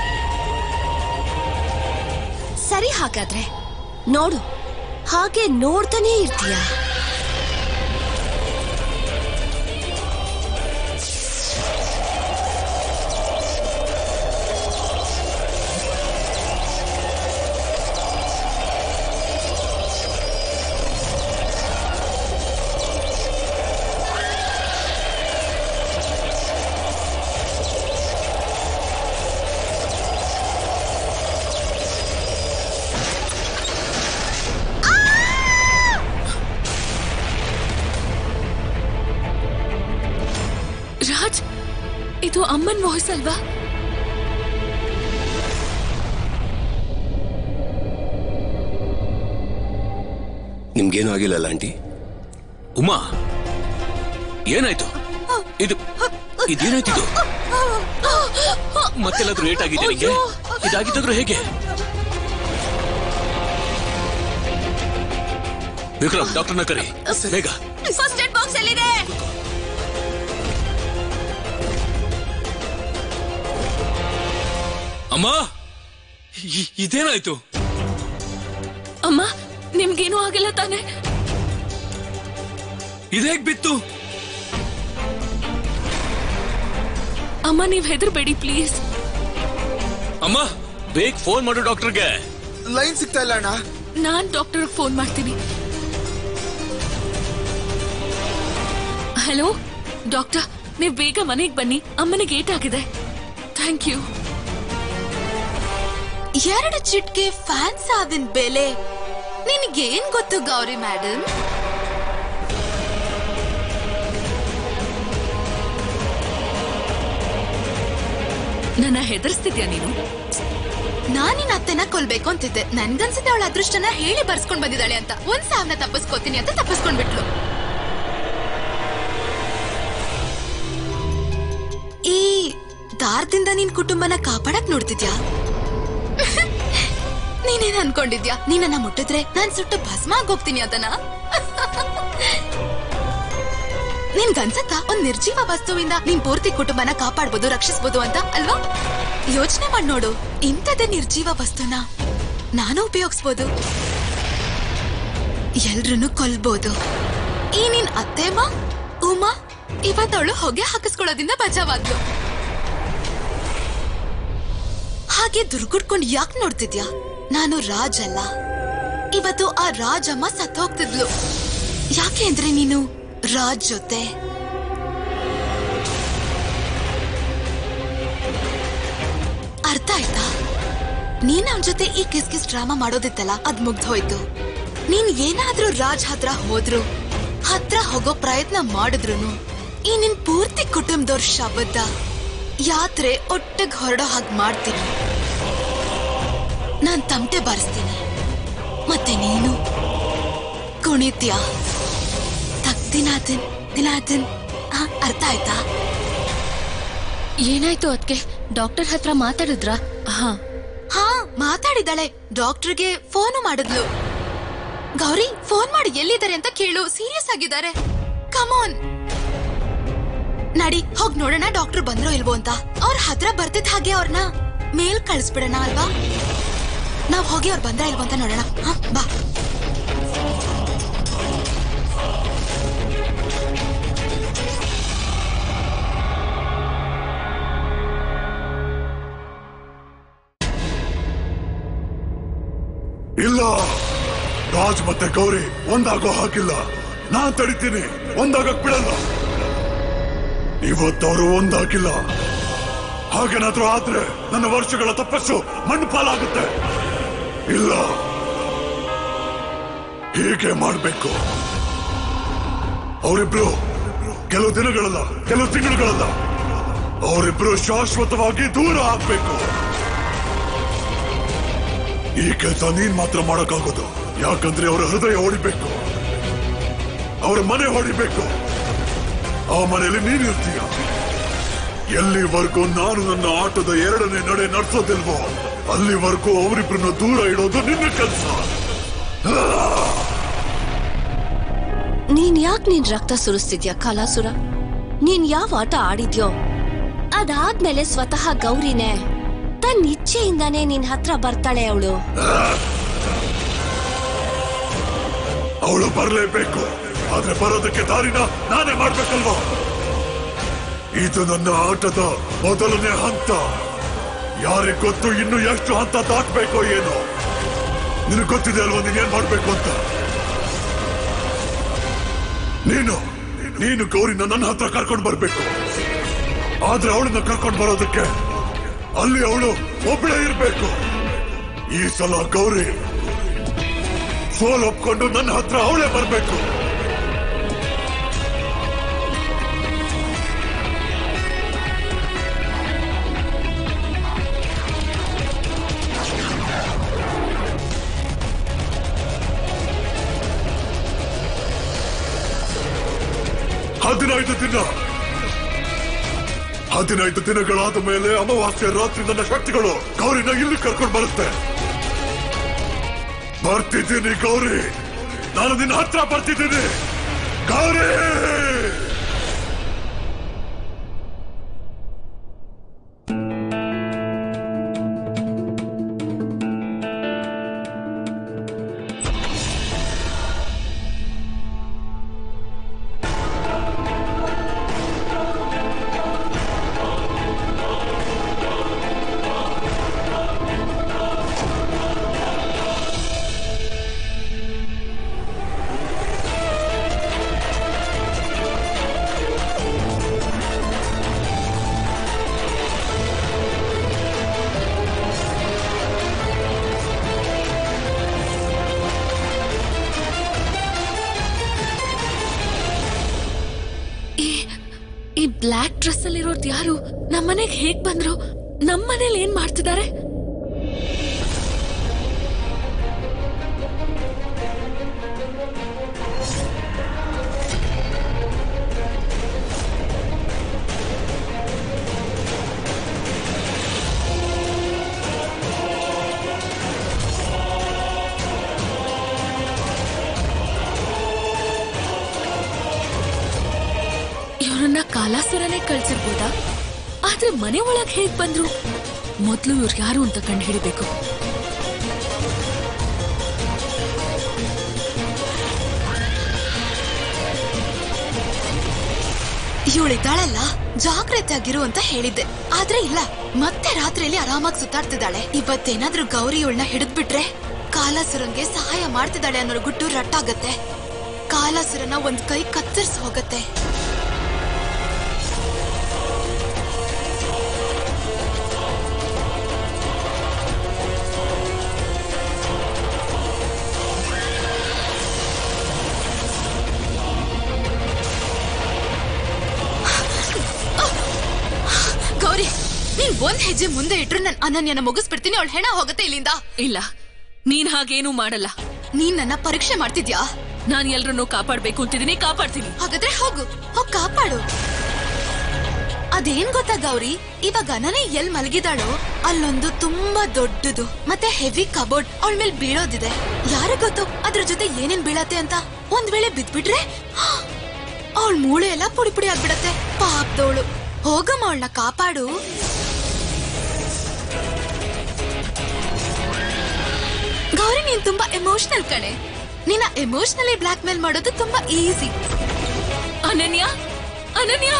ಸರಿ ಹಾಗಾದ್ರೆ ನೋಡು ಹಾಗೆ ನೋಡ್ತಾನೇ ಇರ್ತೀಯ ರಾಜ್ ಇದು ಅಮ್ಮನ್ ವಾಯ್ಸ್ ಅಲ್ವಾ ನಿಮ್ಗೇನು ಆಗಿಲ್ಲಲ್ಲ ಆಂಟಿ ಉಮಾ ಏನಾಯ್ತು ಇದು ಇದೇನಾಯ್ತಿದು ಮತ್ತೆಲ್ಲಾದ್ರೂ ಲೇಟ್ ಆಗಿದೆ ನಿಂಗೆ ಇದಾಗಿದ್ದಾದ್ರೂ ಹೇಗೆ ವಿಕ್ರಮ್ ಡಾಕ್ಟರ್ನ ಕರಿ ಬೇಗ ಫಸ್ಟ್ ಏಡ್ ಬಾಕ್ಸ್ ಎಲ್ಲಿದೆ ಅಮ್ಮ ಇ- ಇದೇನಾಯ್ತು ಅಮ್ಮ ನಿಮ್ಗೇನೂ ಆಗಿಲ್ಲ ತಾನೆ ಇದೇಗ್ ಬಿತ್ತು ಅಮ್ಮ ನೀವ್ ಹೆದರ್ಬೇಡಿ ಪ್ಲೀಸ್ ಅಮ್ಮ ಬೇಗ ಫೋನ್ ಮಾಡು ಡಾಕ್ಟರ್ಗೆ ಲೈನ್ ಸಿಗ್ತಾ ಇಲ್ಲ ಅಣ್ಣ ನಾನ್ ಡಾಕ್ಟರ್ ಫೋನ್ ಮಾಡ್ತೀನಿ ಹಲೋ ಡಾಕ್ಟರ್ ನೀವ್ ಬೇಗ ಮನೆಗ್ ಬನ್ನಿ ಅಮ್ಮನಿಗೆ ಏಟ್ ಆಗಿದೆ ಥ್ಯಾಂಕ್ ಯು ಎರಡು ಚಿಟ್ಕೆ ಫ್ಯಾನ್ ಸಾವಿನ ಬೆಲೆ ನಿನಗೇನ್ ಗೊತ್ತು ಗೌರಿ ಮೇಡಮ್ ನನ್ನ ಹೆದರ್ಸ್ತಿದ್ಯಾ ನೀನು ನಾನ್ ನಿನ್ ಅತ್ತೆನ ಕೊಲ್ಬೇಕು ಅಂತಿದ್ದೆ ನನ್ಗನ್ಸಿದ್ದೆ ಅವಳ ಅದೃಷ್ಟನ ಹೇಳಿ ಬರ್ಸ್ಕೊಂಡ್ ಬಂದಿದ್ದಾಳೆ ಅಂತ ಒಂದ್ ಸಾವನ್ನ ತಪ್ಪಿಸ್ಕೋತೀನಿ ಅಂತ ತಪ್ಪಿಸ್ಕೊಂಡ್ಬಿಟ್ಲು ಈ ದಾರದಿಂದ ನಿನ್ ಕುಟುಂಬನ ಕಾಪಾಡಕ್ ನೋಡ್ತಿದ್ಯಾ ನೀನೇನ್ ಅನ್ಕೊಂಡಿದ್ಯಾ ನೀನನ್ನ ಮುಟ್ಟಿದ್ರೆ ನಾನ್ ಸುಟ್ಟು ಭಸ್ಮ ಆಗೋಗ್ತೀನಿ ಅದನ್ನ ನಿನ್ಗನ್ಸತ್ತಾ ಒಂದ್ ನಿರ್ಜೀವ ವಸ್ತುವಿಂದ ನಿನ್ ಪೂರ್ತಿ ಕುಟುಂಬನ ಕಾಪಾಡ್ಬೋದು ರಕ್ಷಿಸ್ಬೋದು ಅಂತ ಅಲ್ವಾ ಯೋಚನೆ ಮಾಡ್ ನೋಡು ಇಂಥದೇ ನಿರ್ಜೀವ ವಸ್ತುನ ನಾನು ಉಪಯೋಗಿಸ್ಬೋದು ಎಲ್ರನ್ನು ಕೊಲ್ಬೋದು ಈ ನಿನ್ ಅತ್ತೆಮ್ಮ ಉಮಾ ಇವತ್ತವಳು ಹೊಗೆ ಹಾಕಿಸ್ಕೊಳ್ಳೋದ್ರಿಂದ ಬಚಾವಾದ್ಲು ಹಾಗೆ ದುರ್ಗುಡ್ಕೊಂಡ್ ಯಾಕೆ ನೋಡ್ತಿದ್ಯಾ ನಾನು ರಾಜ್ ಅಲ್ಲ ಇವತ್ತು ಆ ರಾಜಮ್ಮ ಸತ್ ಹೋಗ್ತಿದ್ಲು ಯಾಕೆ ಅಂದ್ರೆ ನೀನು ರಾಜ್ ಜೊತೆ ಅರ್ಥ ಆಯ್ತಾ ನೀನ್ ಅವನ್ ಜೊತೆ ಈ ಕಿಸ್ ಕಿಸ್ ಡ್ರಾಮಾ ಮಾಡೋದಿತ್ತಲ್ಲ ಅದ್ ಮುಗ್ದ್ ಹೋಯ್ತು ನೀನ್ ಏನಾದ್ರೂ ರಾಜ್ ಹತ್ರ ಹೋದ್ರು ಹತ್ರ ಹೋಗೋ ಪ್ರಯತ್ನ ಮಾಡಿದ್ರುನು ಈ ನಿನ್ ಪೂರ್ತಿ ಕುಟುಂಬದವ್ರ ಶಬದ ಯಾತ್ರೆ ಒಟ್ಟಿಗೆ ಹೊರಡೋ ಹಾಗೆ ಮಾಡ್ತೀನಿ ನಾನ್ ತಮಟೆ ಬಾರಿಸ್ತೀನಿ ಮತ್ತೆ ನೀನು ಕುಣಿತ್ಯ ತಕ್ ದಿನಾದಿನ್ ದಿನಾದಿನ್ ಹಾ ಅರ್ಥ ಆಯ್ತಾ ಏನಾಯ್ತು ಅದಕ್ಕೆ ಡಾಕ್ಟರ್ ಹತ್ರ ಮಾತಾಡಿದ್ರಾ ಹಾ ಹಾ ಮಾತಾಡಿದಾಳೆ ಡಾಕ್ಟರ್ಗೆ ಫೋನು ಮಾಡಿದ್ಲು ಗೌರಿ ಫೋನ್ ಮಾಡಿ ಎಲ್ಲಿದ್ದಾರೆ ಅಂತ ಕೇಳು ಸೀರಿಯಸ್ ಆಗಿದ್ದಾರೆ ಕಮಾನ್ ನಡಿ ಹೋಗ್ ನೋಡೋಣ ಡಾಕ್ಟರ್ ಬಂದ್ರೋ ಇಲ್ವೋ ಅಂತ ಅವ್ರ ಹತ್ರ ಬರ್ತಿದ್ ಹಾಗೆ ಅವ್ರನ್ನ ಮೇಲ್ ಕಳಿಸ್ಬಿಡೋಣ ಅಲ್ವಾ ನಾವ್ ಹೋಗಿ ಅವ್ರು ಬಂದ್ರ ಇಲ್ವೋ ಅಂತ ನೋಡೋಣ ಹಾ ಬಾ ಇಲ್ಲ ರಾಜ್ ಮತ್ತೆ ಗೌರಿ ಒಂದಾಗೋ ಹಾಕಿಲ್ಲ ನಾನ್ ತಡಿತೀನಿ ಒಂದಾಗಕ್ ಬಿಡಲ್ಲ ಇವತ್ತವರು ಒಂದಾಗಿಲ್ಲ ಹಾಗೇನಾದ್ರೂ ಆದ್ರೆ ನನ್ನ ವರ್ಷಗಳ ತಪಸ್ಸು ಮಣ್ಣು ಪಾಲಾಗುತ್ತೆ ಇಲ್ಲ ಹೀಗೆ ಮಾಡ್ಬೇಕು ಅವರಿಬ್ರು ಕೆಲವು ದಿನಗಳಲ್ಲ ಕೆಲವು ತಿಂಗಳುಗಳಲ್ಲ ಅವರಿಬ್ರು ಶಾಶ್ವತವಾಗಿ ದೂರ ಆಗ್ಬೇಕು ಈ ಕೆಲಸ ನೀನ್ ಮಾತ್ರ ಮಾಡಕ್ಕಾಗೋದು ಯಾಕಂದ್ರೆ ಅವರ ಹೃದಯ ಹೊಡಿಬೇಕು ಅವರ ಮನೆ ಹೊಡಿಬೇಕು ಆ ಮನೆಯಲ್ಲಿ ನೀನ್ ಇರ್ತೀಯ ಎಲ್ಲಿವರೆಗೂ ನಾನು ನನ್ನ ಆಟದ ಎರಡನೇ ನಡೆ ನಡೆಸೋದಿಲ್ವೋ ಅಲ್ಲಿವರೆಗೂ ಅವರಿಬ್ರನ್ನ ದೂರ ಇಡೋದು ನಿನ್ನ ಕೆಲಸ ನೀನ್ ಯಾಕ್ ನಿನ್ ರಕ್ತ ಸುರಿಸ್ತಿದ್ಯಾ ಕಾಲಾಸುರ ನೀನ್ ಯಾವ ಆಟ ಆಡಿದ್ಯೋ ಅದಾದ್ಮೇಲೆ ಸ್ವತಃ ಗೌರಿನೇ ತನ್ನ ಇಚ್ಛೆಯಿಂದಾನೇ ನಿನ್ ಹತ್ರ ಬರ್ತಾಳೆ ಅವಳು ಅವಳು ಬರಲೇಬೇಕು ಆದ್ರೆ ಬರೋದಕ್ಕೆ ದಾರಿನ ನಾನೇ ಮಾಡ್ಬೇಕಲ್ವಾ ಇದು ನನ್ನ ಆಟದ ಮೊದಲನೇ ಹಂತ ಯಾರಿಗ್ ಗೊತ್ತು ಇನ್ನು ಎಷ್ಟು ಹಂತ ದಾಟ್ಬೇಕೋ ಏನೋ ನಿನಗೆ ಗೊತ್ತಿದೆ ಅಲ್ವಾ ನೀನ್ ಏನ್ ಮಾಡ್ಬೇಕು ಅಂತ ನೀನು ನೀನು ಗೌರಿನ ನನ್ನ ಹತ್ರ ಕರ್ಕೊಂಡು ಬರ್ಬೇಕು ಆದ್ರೆ ಅವಳನ್ನ ಕರ್ಕೊಂಡು ಬರೋದಕ್ಕೆ ಅಲ್ಲಿ ಅವಳು ಒಬ್ಬಳೇ ಇರ್ಬೇಕು ಈ ಸಲ ಗೌರಿ ಸೋಲ್ ಒಪ್ಕೊಂಡು ನನ್ನ ಹತ್ರ ಅವಳೇ ಬರ್ಬೇಕು ಹದಿನೈದು ದಿನ ಹದಿನೈದು ದಿನಗಳಾದ ಮೇಲೆ ಅಮಾವಾಸ್ಯ ರಾತ್ರಿ ನನ್ನ ಶಕ್ತಿಗಳು ಗೌರಿನ ಇಲ್ಲಿ ಕರ್ಕೊಂಡು ಬರುತ್ತೆ ಬರ್ತಿದ್ದೀನಿ ಗೌರಿ ನಾನು ನಿನ್ನ ಹತ್ರ ಬರ್ತಿದ್ದೀನಿ ಗೌರಿ ಈ ಈ ಬ್ಲ್ಯಾಕ್ ಡ್ರೆಸ್ ಅಲ್ಲಿರೋದ್ ಯಾರು ನಮ್ಮನೆಗ್ ಹೇಗ್ ಬಂದ್ರು ನಮ್ಮನೇಲಿ ಏನ್ ಮಾಡ್ತಿದ್ದಾರೆ ಇವ್ರನ್ನ ಕಾಲಾಸುರನೇ ಕಳ್ಸಿರ್ಬೋದಾ ಆದ್ರೆ ಮನೆ ಒಳಗ್ ಹೇಗ್ ಬಂದ್ರು ಮೊದ್ಲು ಇವ್ರು ಯಾರು ಅಂತ ಕಂಡು ಹಿಡಿಬೇಕು ಇವಳಿದ್ದಾಳಲ್ಲ ಜಾಗ್ರತೆಯಾಗಿರು ಅಂತ ಹೇಳಿದ್ದೆ ಆದ್ರೆ ಇಲ್ಲ ಮತ್ತೆ ರಾತ್ರಿಯಲ್ಲಿ ಆರಾಮಾಗಿ ಸುತ್ತಾಡ್ತಿದ್ದಾಳೆ ಇವತ್ತೇನಾದ್ರೂ ಗೌರಿ ಇವಳನ್ನ ಹಿಡಿದ್ಬಿಟ್ರೆ ಕಾಲಾಸುರಂಗೆ ಸಹಾಯ ಮಾಡ್ತಿದ್ದಾಳೆ ಅನ್ನೋ ಗುಟ್ಟು ರಟ್ಟಾಗತ್ತೆ ಕಾಲಾಸುರನ ಒಂದ್ ಕೈ ಕತ್ತರಿಸಿ ಹೋಗತ್ತೆ ಗೌರಿ ನೀನ್ ಒಂದ್ ಹೆಜ್ಜೆ ಮುಂದೆ ಇಟ್ರು ನನ್ ಅನನ್ಯನ ಮುಗಿಸ್ಬಿಡ್ತೀನಿ ಅವಳ ಹೆಣ ಹೋಗತ್ತೆ ಇಲ್ಲಿಂದ ಇಲ್ಲ ನೀನ್ ಹಾಗೇನು ಮಾಡಲ್ಲ ನೀನ್ ನನ್ನ ಪರೀಕ್ಷೆ ಮಾಡ್ತಿದ್ಯಾ ನಾನ್ ಎಲ್ರನ್ನೂ ಕಾಪಾಡ್ಬೇಕು ಅಂತಿದೀನಿ ಕಾಪಾಡ್ತೀನಿ ಹಾಗಾದ್ರೆ ಹೋಗು ಹೋಗ್ ಕಾಪಾಡು ಅದೇನ್ ಗೊತ್ತಾ ಗೌರಿ ಇವಾಗ ಅನನೆ ಎಲ್ ಮಲಗಿದಾಳೋ ಅಲ್ಲೊಂದು ತುಂಬಾ ದೊಡ್ಡದು ಮತ್ತೆ ಹೆವಿ ಕಬೋರ್ಡ್ ಅವಳ ಮೇಲೆ ಬೀಳೋದಿದೆ ಯಾರ ಗೊತ್ತು ಅದ್ರ ಜೊತೆ ಏನೇನ್ ಬೀಳತ್ತೆ ಅಂತ ಒಂದ್ ವೇಳೆ ಬಿದ್ಬಿಟ್ರೆ ಅವಳ ಮೂಳೆ ಎಲ್ಲ ಪುಡಿ ಪುಡಿ ಆಗ್ಬಿಡತ್ತೆ ಪಾಪದವಳು ಹೋಗಮ್ಮ ಅವಳನ್ನ ಕಾಪಾಡು ಗೌರಿ ನೀನ್ ತುಂಬಾ ಎಮೋಷನಲ್ ಕಣೆ ನಿನ್ನ ಎಮೋಷನಲಿ ಬ್ಲಾಕ್ ಮೇಲ್ ಮಾಡೋದು ತುಂಬಾ ಈಸಿ ಅನನ್ಯ ಅನನ್ಯ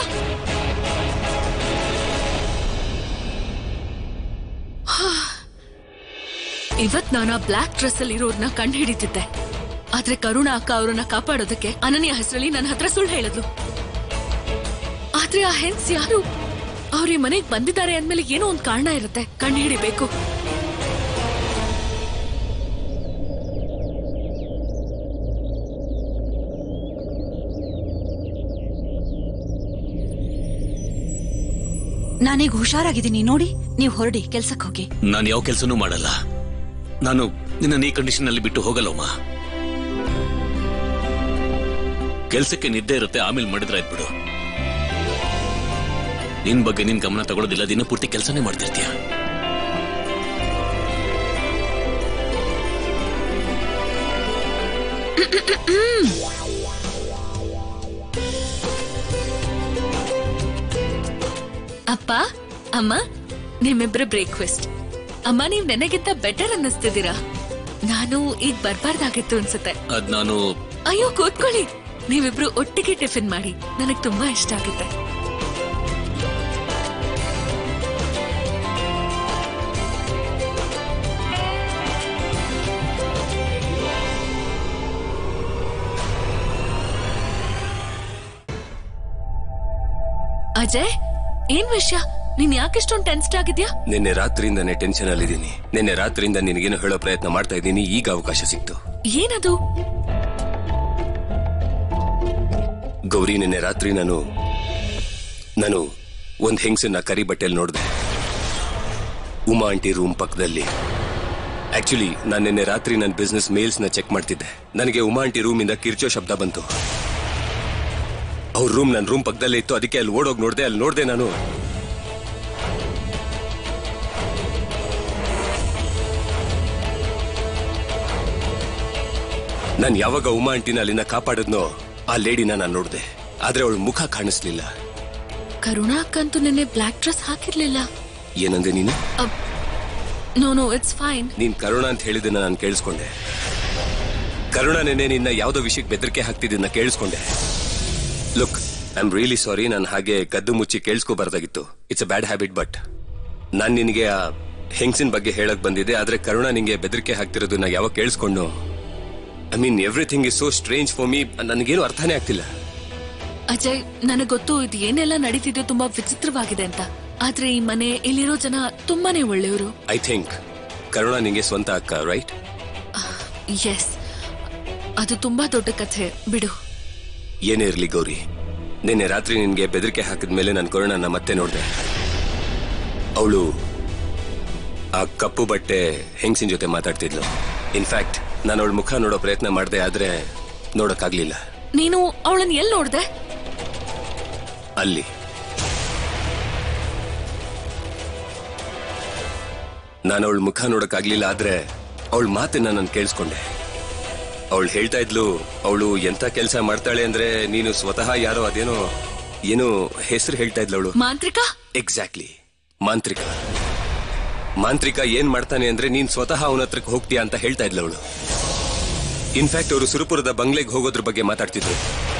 ಇವತ್ ನಾನು ಆ ಬ್ಲಾಕ್ ಡ್ರೆಸ್ ಅಲ್ಲಿ ಇರೋರ್ನ ಕಂಡು ಹಿಡಿತಿದ್ದೆ ಆದ್ರೆ ಕರುಣಾ ಅಕ್ಕ ಅವ್ರನ್ನ ಕಾಪಾಡೋದಕ್ಕೆ ಅನನ್ಯ ಹೆಸರಲ್ಲಿ ನನ್ನ ಹತ್ರ ಸುಳ್ಳು ಹೇಳಿದ್ಲು ಆದ್ರೆ ಆ ಹೆನ್ಸ್ ಯಾರು ಅವ್ರ ಈ ಮನೆಗ್ ಬಂದಿದ್ದಾರೆ ಅಂದ್ಮೇಲೆ ಏನೋ ಒಂದ್ ಕಾರಣ ಇರುತ್ತೆ ಕಂಡು ಹಿಡಿಬೇಕು ನಾನೀಗ ಹುಷಾರಾಗಿದ್ದೀನಿ ನೋಡಿ ನೀವು ಹೊರಡಿ ಕೆಲ್ಸಕ್ಕೆ ಹೋಗಿ ನಾನು ಯಾವ ಕೆಲಸನೂ ಮಾಡಲ್ಲ ನಾನು ನಿನ್ನ ಈ ಕಂಡೀಷನ್ ಅಲ್ಲಿ ಬಿಟ್ಟು ಹೋಗಲ್ಲಮ್ಮ ಕೆಲ್ಸಕ್ಕೆ ನಿದ್ದೆ ಇರುತ್ತೆ ಆಮೇಲೆ ಮಾಡಿದ್ರೆ ಆಯ್ತು ನಿನ್ ಬಗ್ಗೆ ನಿನ್ ಗಮನ ತಗೊಳ್ಳೋದಿಲ್ಲ ದಿನ ಪೂರ್ತಿ ಕೆಲಸನೇ ಮಾಡ್ತಿರ್ತೀಯ ಅಪ್ಪ ಅಮ್ಮ ನಿಮ್ಮಿಬ್ರ ಬ್ರೇಕ್ಫಾಸ್ಟ್ ಅಮ್ಮ ನೀವ್ ನನಗಿಂತ ಬೆಟರ್ ಅನ್ನಿಸ್ತಿದ್ದೀರಾ ನಾನು ಈಗ ಬರ್ಬಾರ್ದಾಗಿತ್ತು ಅನ್ಸುತ್ತೆ ಅದ್ ನಾನು ಅಯ್ಯೋ ಕೂತ್ಕೊಳ್ಳಿ ನೀವಿಬ್ರು ಒಟ್ಟಿಗೆ ಟಿಫಿನ್ ಮಾಡಿ ನನಗ್ ತುಂಬಾ ಇಷ್ಟ ಆಗುತ್ತೆ ಅಜಯ್ ಏನ್ ವಿಷಯ ನೀನ್ ಯಾಕೆಷ್ಟೊಂದು ಟೆನ್ಸ್ಡ್ ಆಗಿದ್ಯಾ ನಿನ್ನೆ ರಾತ್ರಿಯಿಂದನೇ ಟೆನ್ಷನ್ ಅಲ್ಲಿದ್ದೀನಿ ನಿನ್ನೆ ರಾತ್ರಿಯಿಂದ ನಿನಗೇನು ಹೇಳೋ ಪ್ರಯತ್ನ ಮಾಡ್ತಾ ಇದ್ದೀನಿ ಈಗ ಅವಕಾಶ ಸಿಕ್ತು ಏನದು ಗೌರಿ ನಿನ್ನೆ ರಾತ್ರಿ ನಾನು ನಾನು ಒಂದ್ ಹೆಂಗಸನ್ನ ಕರಿ ಬಟ್ಟೆಲ್ ನೋಡಿದೆ ಉಮಾ ಆಂಟಿ ರೂಮ್ ಪಕ್ಕದಲ್ಲಿ ಆಕ್ಚುಲಿ ನಾನು ನಿನ್ನೆ ರಾತ್ರಿ ನನ್ನ ಬಿಸ್ನೆಸ್ ಮೇಲ್ಸ್ ನ ಚೆಕ್ ಮಾಡ್ತಿದ್ದೆ ನನಗೆ ಉಮಾ ಆಂಟಿ ರೂಮ್ ಇಂದ ಕಿರ್ಚೋ ಶಬ್ದ ಬಂತು ಅವ್ರ ರೂಮ್ ನನ್ನ ರೂಮ್ ಪಕ್ಕದಲ್ಲೇ ಇತ್ತು ಅದಕ್ಕೆ ಅಲ್ಲಿ ಓಡೋಗಿ ನೋಡ್ದೆ ಅಲ್ಲಿ ನೋಡ್ದೆ ನಾನು ನಾನು ಯಾವಾಗ ಉಮಾ ಆಂಟಿನ ಅಲ್ಲಿಂದ ಕಾಪಾಡಿದ್ನೋ ಆ ಲೇಡಿನ ನಾನು ನೋಡಿದೆ ಆದ್ರೆ ಅವಳ ಮುಖ ಕಾಣಿಸ್ಲಿಲ್ಲ ಕರುಣಾ ಅಕ್ಕಂತೂ ನಿನ್ನೆ ಬ್ಲಾಕ್ ಡ್ರೆಸ್ ಹಾಕಿರ್ಲಿಲ್ಲ ಏನಂದೆ ನೀನು ನೋ ನೋ ಇಟ್ಸ್ ಫೈನ್ ನೀನ್ ಕರುಣ ಅಂತ ಹೇಳಿದ್ದನ್ನ ನಾನು ಕೇಳಿಸ್ಕೊಂಡೆ ಕರುಣ ನೆನೆ ನಿನ್ನ ಯಾವ್ದೋ ವಿಷಯಕ್ಕೆ ಬೆದರಿಕೆ ಹಾಕ್ತಿದ್ದನ್ನ ಕೇಳಿಸ್ಕೊಂಡೆ look I am really sorry ನಾನು ಹಾಗೆ ಕದ್ದು ಮುಚ್ಚಿ ಕೇಳಿಸ್ಕೋಬಾರ್ದಾಗಿತ್ತು it's a bad habit but ನಾನ್ ನಿನಗೆ ಆ ಹೆಂಗ್ಸಿನ ಬಗ್ಗೆ ಹೇಳಕ್ ಬಂದಿದೆ ಆದ್ರೆ ಕರುಣ ನಿಂಗೆ ಬೆದರಿಕೆ ಹಾಕ್ತಿರೋದನ್ನ ಯಾವಾಗ ಕೇಳಿಸ್ಕೊಂಡು I mean everything is so strange for me ನನಗೇನು ಅರ್ಥನೇ ಆಗ್ತಿಲ್ಲ ಅಜಯ್ ನನಗ್ ಗೊತ್ತು ಇದು ಏನೆಲ್ಲ ನಡೀತಿದ್ದು ತುಂಬಾ ವಿಚಿತ್ರವಾಗಿದೆ ಅಂತ ಆದ್ರೆ ಈ ಮನೆ ಇಲ್ಲಿರೋ ಜನ ತುಂಬಾನೇ ಒಳ್ಳೆಯವರು ಐ ಥಿಂಕ್ ಕರುಣ ನಿಂಗೆ ಸ್ವಂತ ಅಕ್ಕ ರೈಟ್ ಎಸ್ ಅದು ತುಂಬಾ ದೊಡ್ಡ ಕಥೆ ಬಿಡು ಏನೇ ಇರ್ಲಿ ಗೌರಿ ನಿನ್ನೆ ರಾತ್ರಿ ನಿನ್ಗೆ ಬೆದರಿಕೆ ಹಾಕಿದ ಮೇಲೆ ನಾನು ಕರುಣನ ಮತ್ತೆ ನೋಡಿದೆ ಅವಳು ಆ ಕಪ್ಪು ಬಟ್ಟೆ ಹೆಂಗ್ಸಿನ ಜೊತೆ ಮಾತಾಡ್ತಿದ್ಲು ಇನ್ಫ್ಯಾಕ್ಟ್ ನಾನು ಅವಳ ಮುಖ ನೋಡೋ ಪ್ರಯತ್ನ ಮಾಡಿದೆ ಆದ್ರೆ ನೋಡಕ್ಕಾಗ್ಲಿಲ್ಲ ನೀನು ಅವಳನ್ನ ಎಲ್ಲಿ ನೋಡ್ದೆ ಅಲ್ಲಿ ನಾನು ಅವಳ ಮುಖ ನೋಡಕ್ಕಾಗ್ಲಿಲ್ಲ ಆದ್ರೆ ಅವಳ ಮಾತನ್ನ ನಾನು ಕೇಳಿಸ್ಕೊಂಡೆ ಅವಳು ಹೇಳ್ತಾ ಇದ್ಲು ಅವಳು ಎಂತ ಕೆಲಸ ಮಾಡ್ತಾಳೆ ಅಂದ್ರೆ ನೀನು ಸ್ವತಃ ಯಾರೋ ಅದೇನೋ ಏನೋ ಹೆಸರು ಹೇಳ್ತಾ ಇದ್ಲು ಅವಳು ಮಾಂತ್ರಿಕ ಎಕ್ಸಾಕ್ಟ್ಲಿ ಮಾಂತ್ರಿಕ ಮಾಂತ್ರಿಕ ಏನ್ ಮಾಡ್ತಾನೆ ಅಂದ್ರೆ ನೀನ್ ಸ್ವತಃ ಅವನ ಹತ್ರಕ್ಕೆ ಹೋಗ್ತೀಯಾ ಅಂತ ಹೇಳ್ತಾ ಇದ್ಲು ಅವಳು ಇನ್ಫ್ಯಾಕ್ಟ್ ಅವರು ಸುರಪುರದ ಬಂಗ್ಲೆಗೆ ಹೋಗೋದ್ರ ಬಗ್ಗೆ ಮಾತಾಡ್ತಿದ್ರು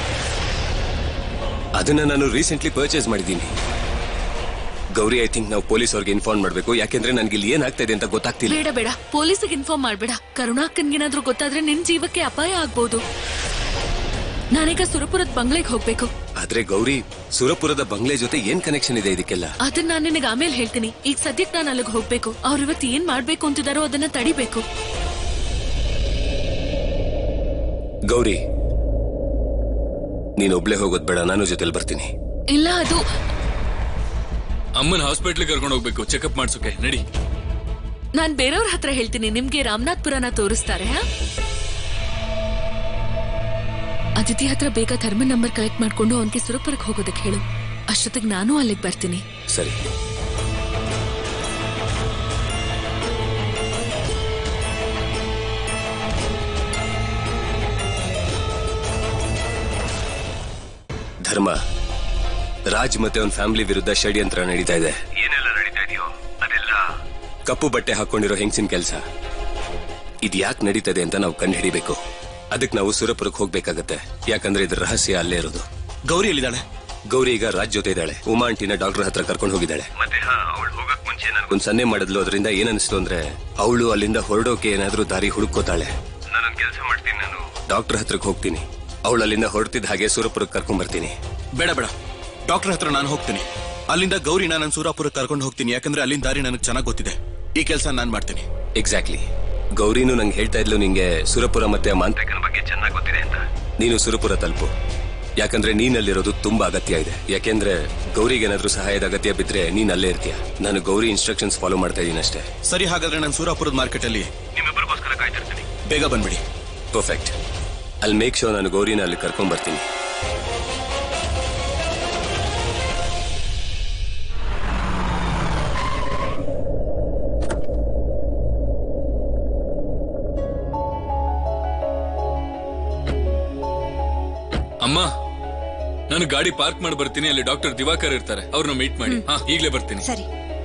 ಅದನ್ನ ನಾನು ರೀಸೆಂಟ್ಲಿ ಪರ್ಚೇಸ್ ಮಾಡಿದ್ದೀನಿ ಗೌರಿ ಐ ಥಿಂಕ್ ನಾವು ಪೊಲೀಸ್ ಅವ್ರಿಗೆ ಇನ್ಫಾರ್ಮ್ ಮಾಡ್ಬೇಕು ಯಾಕೆಂದ್ರೆ ನನ್ಗೆ ಇಲ್ಲಿ ಏನಾಗ್ತಾ ಇದೆ ಅಂತ ಗೊತ್ತಾಗ್ತಿಲ್ಲ ಬೇಡ ಬೇಡ ಪೊಲೀಸಿಗೆ ಇನ್ಫಾರ್ಮ್ ಮಾಡ್ಬೇಡ ಕರುಣಾಕ್ಕನ್ಗೇನಾದ್ರೂ ಗೊತ್ತಾದ್ರೆ ನಿನ್ ಜೀವಕ್ಕೆ ಅಪಾಯ ಆಗ್ಬೋದು ನಾನೀಗ ಸುರಪುರದ ಬಂಗ್ಲೆಗೆ ಹೋಗ್ಬೇಕು ಆದ್ರೆ ಗೌರಿ ಸುರಪುರದ ಬಂಗ್ಲೆ ಜೊತೆ ಏನ್ ಕನೆಕ್ಷನ್ ಇದೆ ಇದಕ್ಕೆಲ್ಲ ಅದನ್ನ ನಾನು ನಿನಗೆ ಆಮೇಲೆ ಹೇಳ್ತೀನಿ ಈಗ ಸದ್ಯಕ್ಕೆ ನಾನು ಅಲ್ಲಿಗೆ ಹೋಗ್ಬೇಕು ಅವ್ರು ಇವತ್ತು ಏನ್ ಮಾಡ್ಬೇಕು ಅಂತಿದಾರೋ ಅದನ್ನ ತಡಿಬೇಕು ಗೌರಿ ನೀನ್ ಒಬ್ಳೆ ಹೋಗೋದ್ ಬೇಡ ನಾನು ಜೊತೆಲಿ ಬರ್ತೀನಿ ಇಲ್ಲ ಅದು ಅಮ್ಮನ ಹಾಸ್ಪಿಟ್ಲ್ ಕರ್ಕೊಂಡು ಹೋಗ್ಬೇಕು ಚೆಕಪ್ ಮಾಡ್ಸೋಕೆ ನಡಿ ನಾನ್ ಬೇರೆಯವ್ರ ಹತ್ರ ಹೇಳ್ತೀನಿ ನಿಮ್ಗೆ ರಾಮನಾಥ್ಪುರನ ತೋರಿಸ್ತಾರೆ ಹಾ? ಅದಿತಿ ಹತ್ರ ಬೇಗ ಧರ್ಮ ನಂಬರ್ ಕಲೆಕ್ಟ್ ಮಾಡ್ಕೊಂಡು ಅವನ್ಗೆ ಸುರಪುರಕ್ಕೆ ಹೋಗೋದಕ್ಕೆ ಹೇಳು ಅಷ್ಟೊತ್ತಿಗೆ ನಾನು ಅಲ್ಲಿಗೆ ಬರ್ತೀನಿ ಸರಿ ಧರ್ಮ ರಾಜ್ ಮತ್ತೆ ಅವನ ಫ್ಯಾಮಿಲಿ ವಿರುದ್ಧ ಷಡ್ಯಂತ್ರ ನಡೀತಾ ಇದೆ ಏನೆಲ್ಲ ನಡೀತಾ ಇದೆಯೋ ಅದೆಲ್ಲ ಕಪ್ಪು ಬಟ್ಟೆ ಹಾಕೊಂಡಿರೋ ಹೆಂಗ್ಸಿನ ಕೆಲಸ ಇದು ಯಾಕೆ ನಡೀತದೆ ಅಂತ ನಾವು ಕಂಡು ಹಿಡಿಬೇಕು ಅದಕ್ಕೆ ನಾವು ಸುರಪುರಕ್ಕೆ ಹೋಗ್ಬೇಕಾಗತ್ತೆ ಯಾಕಂದ್ರೆ ಇದ್ರ ರಹಸ್ಯ ಅಲ್ಲೇ ಇರೋದು ಗೌರಿ ಎಲ್ಲಿದ್ದಾಳೆ ಗೌರಿ ಈಗ ರಾಜ್ ಜೊತೆ ಇದ್ದಾಳೆ ಉಮಾ ಆಂಟಿನ ಡಾಕ್ಟರ್ ಹತ್ರ ಕರ್ಕೊಂಡು ಹೋಗಿದ್ದಾಳೆ ಮತ್ತೆ ಅವಳು ಹೋಗಕ್ ಮುಂಚೆ ಒಂದು ಸನ್ನೆ ಮಾಡಿದ್ಲು ಅದರಿಂದ ಏನನ್ನಿಸ್ತು ಅಂದ್ರೆ ಅವಳು ಅಲ್ಲಿಂದ ಹೊರಡೋಕೆ ಏನಾದ್ರೂ ದಾರಿ ಹುಡುಕೋತಾಳೆ ನಾನೊಂದು ಕೆಲಸ ಮಾಡ್ತೀನಿ ನಾನು ಡಾಕ್ಟರ್ ಹತ್ರಕ್ಕೆ ಹೋಗ್ತೀನಿ ಅವಳು ಅಲ್ಲಿಂದ ಹೊರಡ್ತಿದ್ದ ಹಾಗೆ ಸುರಪುರಕ್ಕೆ ಕರ್ಕೊಂಡ್ ಬರ್ತೀನಿ ಬೇಡ ಬೇಡ ಡಾಕ್ಟರ್ ಹತ್ರ ನಾನು ಹೋಗ್ತೀನಿ ಅಲ್ಲಿಂದ ಗೌರಿನ ನಾನು ಸೂರಾಪುರಕ್ಕೆ ಕರ್ಕೊಂಡು ಹೋಗ್ತೀನಿ ಯಾಕಂದ್ರೆ ಅಲ್ಲಿಂದ ದಾರಿ ನನಗೆ ಚೆನ್ನಾಗಿ ಗೊತ್ತಿದೆ ಈ ಕೆಲಸ ನಾನು ಮಾಡ್ತೀನಿ ಎಕ್ಸಾಕ್ಟ್ಲಿ ಗೌರಿನು ನಂಗೆ ಹೇಳ್ತಾ ಇದ್ಲು ನಿಂಗೆ ಸುರಪುರ ಮತ್ತೆ ಆ ಮಾಂತ್ರಿಕನ ಬಗ್ಗೆ ಚೆನ್ನಾಗಿ ಗೊತ್ತಿದೆ ಅಂತ ನೀನು ಸುರಪುರ ತಲುಪು ಯಾಕಂದ್ರೆ ನೀನಲ್ಲಿರೋದು ತುಂಬಾ ಅಗತ್ಯ ಇದೆ ಯಾಕೆಂದ್ರೆ ಗೌರಿಗೆ ಏನಾದ್ರೂ ಸಹಾಯದ ಅಗತ್ಯ ಬಿದ್ರೆ ನೀನ್ ಅಲ್ಲೇ ಇರ್ತೀಯ ನಾನು ಗೌರಿ ಇನ್ಸ್ಟ್ರಕ್ಷನ್ಸ್ ಫಾಲೋ ಮಾಡ್ತಾ ಇದ್ದೀನಿ ಅಷ್ಟೇ ಸರಿ ಹಾಗಾದ್ರೆ ನಾನು ಸೂರಾಪುರದ ಮಾರ್ಕೆಟ್ ಅಲ್ಲಿ ನಿಮ್ಮಿಬ್ಬರಿಗೋಸ್ಕರ ಕಾಯ್ತಿರ್ತೀನಿ ಬೇಗ ಬಂದ್ಬಿಡಿ ಪರ್ಫೆಕ್ಟ್ ಅಲ್ಲಿ ಮೇಕ್ ಶೋ ನಾನು ಗೌರಿನ ಅಲ್ಲಿ ಕರ್ಕೊಂಡ್ ಬರ್ತೀನಿ ಅಮ್ಮ ನಾನು ಗಾಡಿ ಪಾರ್ಕ್ ಮಾಡಿ ಬರ್ತೀನಿ ಅಲ್ಲಿ ಡಾಕ್ಟರ್ ದಿವಾಕರ್ ಇರ್ತಾರೆ ಅವ್ರನ್ನ ಮೀಟ್ ಮಾಡಿ ಹಾ ಈಗ್ಲೇ ಬರ್ತೀನಿ ಸರಿ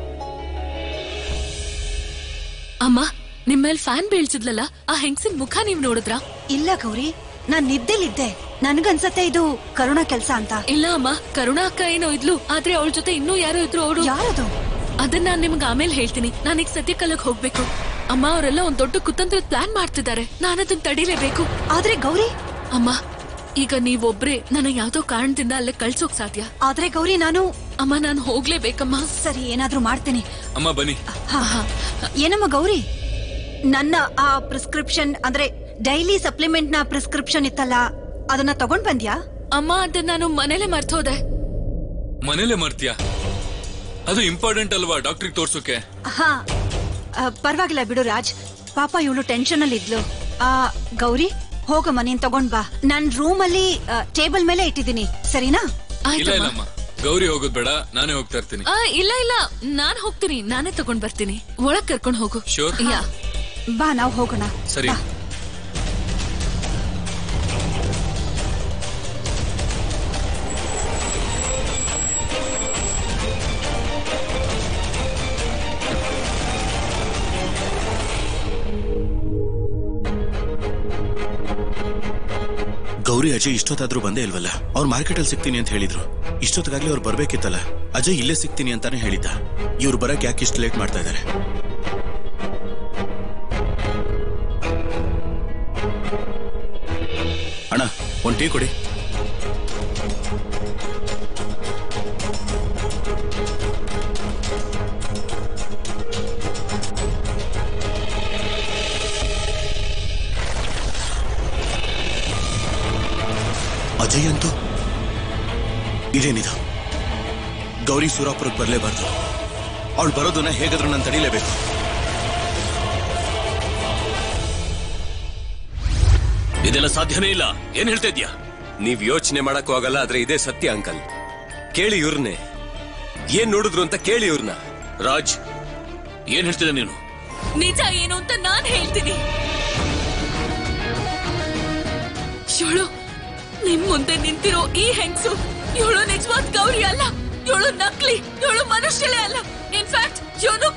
ಅಮ್ಮ ನಿಮ್ಮೇಲ್ ಫ್ಯಾನ್ ಬೀಳ್ಸಿದ್ಲಲ್ಲ ಆ ಹೆಂಗ್ಸಿನ ಮುಖ ನೀವ್ ನೋಡಿದ್ರ ಇಲ್ಲ ಗೌರಿ ನಾನ್ ನಿದ್ದೆಲಿದ್ದೆ ನನ್ಗನ್ಸತ್ತೆ ಇದು ಕರುಣ ಕೆಲ್ಸ ಅಂತ ಇಲ್ಲ ಅಮ್ಮ ಕರುಣಾ ಅಕ್ಕ ಏನೋ ಇದ್ಲು ಆದ್ರೆ ಅವಳ ಜೊತೆ ಇನ್ನೂ ಯಾರೋ ಇದ್ರು ಅವಳು ಯಾರದು ಅದನ್ನ ನಾನ್ ನಿಮ್ಗೆ ಆಮೇಲೆ ಹೇಳ್ತೀನಿ ನಾನೀಗ ಸದ್ಯಕ್ಕಲ್ಲಕ್ ಹೋಗ್ಬೇಕು ಅಮ್ಮ ಅವರೆಲ್ಲ ಒಂದ್ ದೊಡ್ಡ ಕುತಂತ್ರ ಪ್ಲಾನ್ ಮಾಡ್ತಿದ್ದಾರೆ ನಾನದನ್ನ ತಡಿಲೇಬೇಕು ಆದ್ರೆ ಗೌರಿ ಅಮ್ಮ ಈಗ ನೀವೊಬ್ರೇ ನನ್ನ ಯಾವ್ದೋ ಕಾರಣದಿಂದ ಅಲ್ಲೇ ಕಳ್ಸೋಕ್ ಸಾಧ್ಯ ಆದ್ರೆ ಗೌರಿ ನಾನು ಅಮ್ಮ ನಾನು ಹೋಗ್ಲೇಬೇಕಮ್ಮ ಸರಿ ಏನಾದ್ರೂ ಮಾಡ್ತೀನಿ ಅಮ್ಮ ಬನ್ನಿ ಹಾ ಹಾ ಏನಮ್ಮ ಗೌರಿ ನನ್ನ ಆ ಪ್ರಿಸ್ಕ್ರಿಪ್ಷನ್ ಅಂದ್ರೆ ಡೈಲಿ ಸಪ್ಲಿಮೆಂಟ್ ನ ಪ್ರಿಸ್ಕ್ರಿಪ್ಷನ್ ಇತ್ತಲ್ಲ ಅದನ್ನ ತಗೊಂಡ್ ಬಂದ್ಯಾ ಅಮ್ಮ ಅದನ್ನ ನಾನು ಮನೇಲೆ ಮರ್ತೋದೆ ಮನೇಲೆ ಮಾಡ್ತೀಯಾ ಅದು ಇಂಪಾರ್ಟೆಂಟ್ ಅಲ್ವಾ ಡಾಕ್ಟ್ರಿಗೆ ತೋರ್ಸೋಕೆ ಹಾ ಆ, ಪರ್ವಾಗಿಲ್ಲ ಬಿಡು ರಾಜ್ ಪಾಪ ಇವಳು ಟೆನ್ಷನ್ ಅಲ್ಲಿ ಇದ್ಲು ಆ ಗೌರಿ ಹೋಗಮ್ಮ ನೀನ್ ತಗೊಂಡ್ ಬಾ ನನ್ ರೂಮ್ ಅಲ್ಲಿ ಟೇಬಲ್ ಮೇಲೆ ಇಟ್ಟಿದ್ದೀನಿ ಸರಿನಾ ಇಲ್ಲ ಇಲ್ಲ ಅಮ್ಮ ಗೌರಿ ಹೋಗೋದ್ ಬೇಡ ನಾನೇ ಹೋಗ್ತಾ ಇರ್ತೀನಿ ಆ, ಇಲ್ಲ ಇಲ್ಲ ನಾನ್ ಹೋಗ್ತೀನಿ ನಾನೇ ತಗೊಂಡ್ ಬರ್ತೀನಿ ಒಳಗ್ ಕರ್ಕೊಂಡ್ ಹೋಗು Sure. ಯಾ ಬಾ ನಾವ್ ಹೋಗೋಣ ಸರಿ ಬಾ. ಗೌರಿ ಅಜಯ್ ಇಷ್ಟೊತ್ತಾದ್ರೂ ಬಂದೇ ಇಲ್ವಲ್ಲ ಅವ್ರು ಮಾರ್ಕೆಟ್ ಅಲ್ಲಿ ಸಿಗ್ತೀನಿ ಅಂತ ಹೇಳಿದ್ರು ಇಷ್ಟೊತ್ತಿಗಾಗ್ಲೇ ಅವ್ರು ಬರ್ಬೇಕಿತ್ತಲ್ಲ ಅಜಯ್ ಇಲ್ಲೇ ಸಿಗ್ತೀನಿ ಅಂತಾನೆ ಹೇಳಿದ್ದ ಇವ್ರು ಬರಕ್ ಯಾಕೆ ಇಷ್ಟು ಲೇಟ್ ಮಾಡ್ತಾ ಇದ್ದಾರೆ ಅಣ್ಣ ಒಂದ್ ಟೀ ಕೊಡಿ ಅಜಯ್ ಅಂತೂ ಇದೇನಿದು ಗೌರಿ ಸೂರಾಪುರಕ್ಕೆ ಬರಲೇಬಾರ್ದು ಅವಳು ಬರೋದನ್ನ ಹೇಗಾದ್ರೂ ನಾನು ತಡಿಲೇಬೇಕು ಇದೆಲ್ಲ ಸಾಧ್ಯನೇ ಇಲ್ಲ ಏನ್ ಹೇಳ್ತಾ ಇದ್ಯಾ ನೀವ್ ಯೋಚನೆ ಮಾಡಕ್ಕೂ ಆಗಲ್ಲ ಆದ್ರೆ ಇದೇ ಸತ್ಯ ಅಂಕಲ್ ಕೇಳಿ ಇವ್ರನ್ನೇ ಏನ್ ನೋಡಿದ್ರು ಅಂತ ಕೇಳಿ ಇವ್ರನ್ನ ರಾಜ್ ಏನ್ ಹೇಳ್ತಿದ್ದೆ ನೀನು ನಿಜ ಏನು ಅಂತ ನಾನ್ ಹೇಳ್ತೀನಿ ಇವಳು ನಿಮ್ ಮುಂದೆ ನಿಂತಿರೋ ಈ ಹೆಂಗ್ಸು ಇವಳು ನಿಜವಾದ ಗೌರಿ ಅಲ್ಲ ಇವಳು ನಕಲಿ ಇವಳು ಮನುಷ್ಯಳೇ ಅಲ್ಲ ಇನ್ಫ್ಯಾಕ್ಟ್ ಇವನು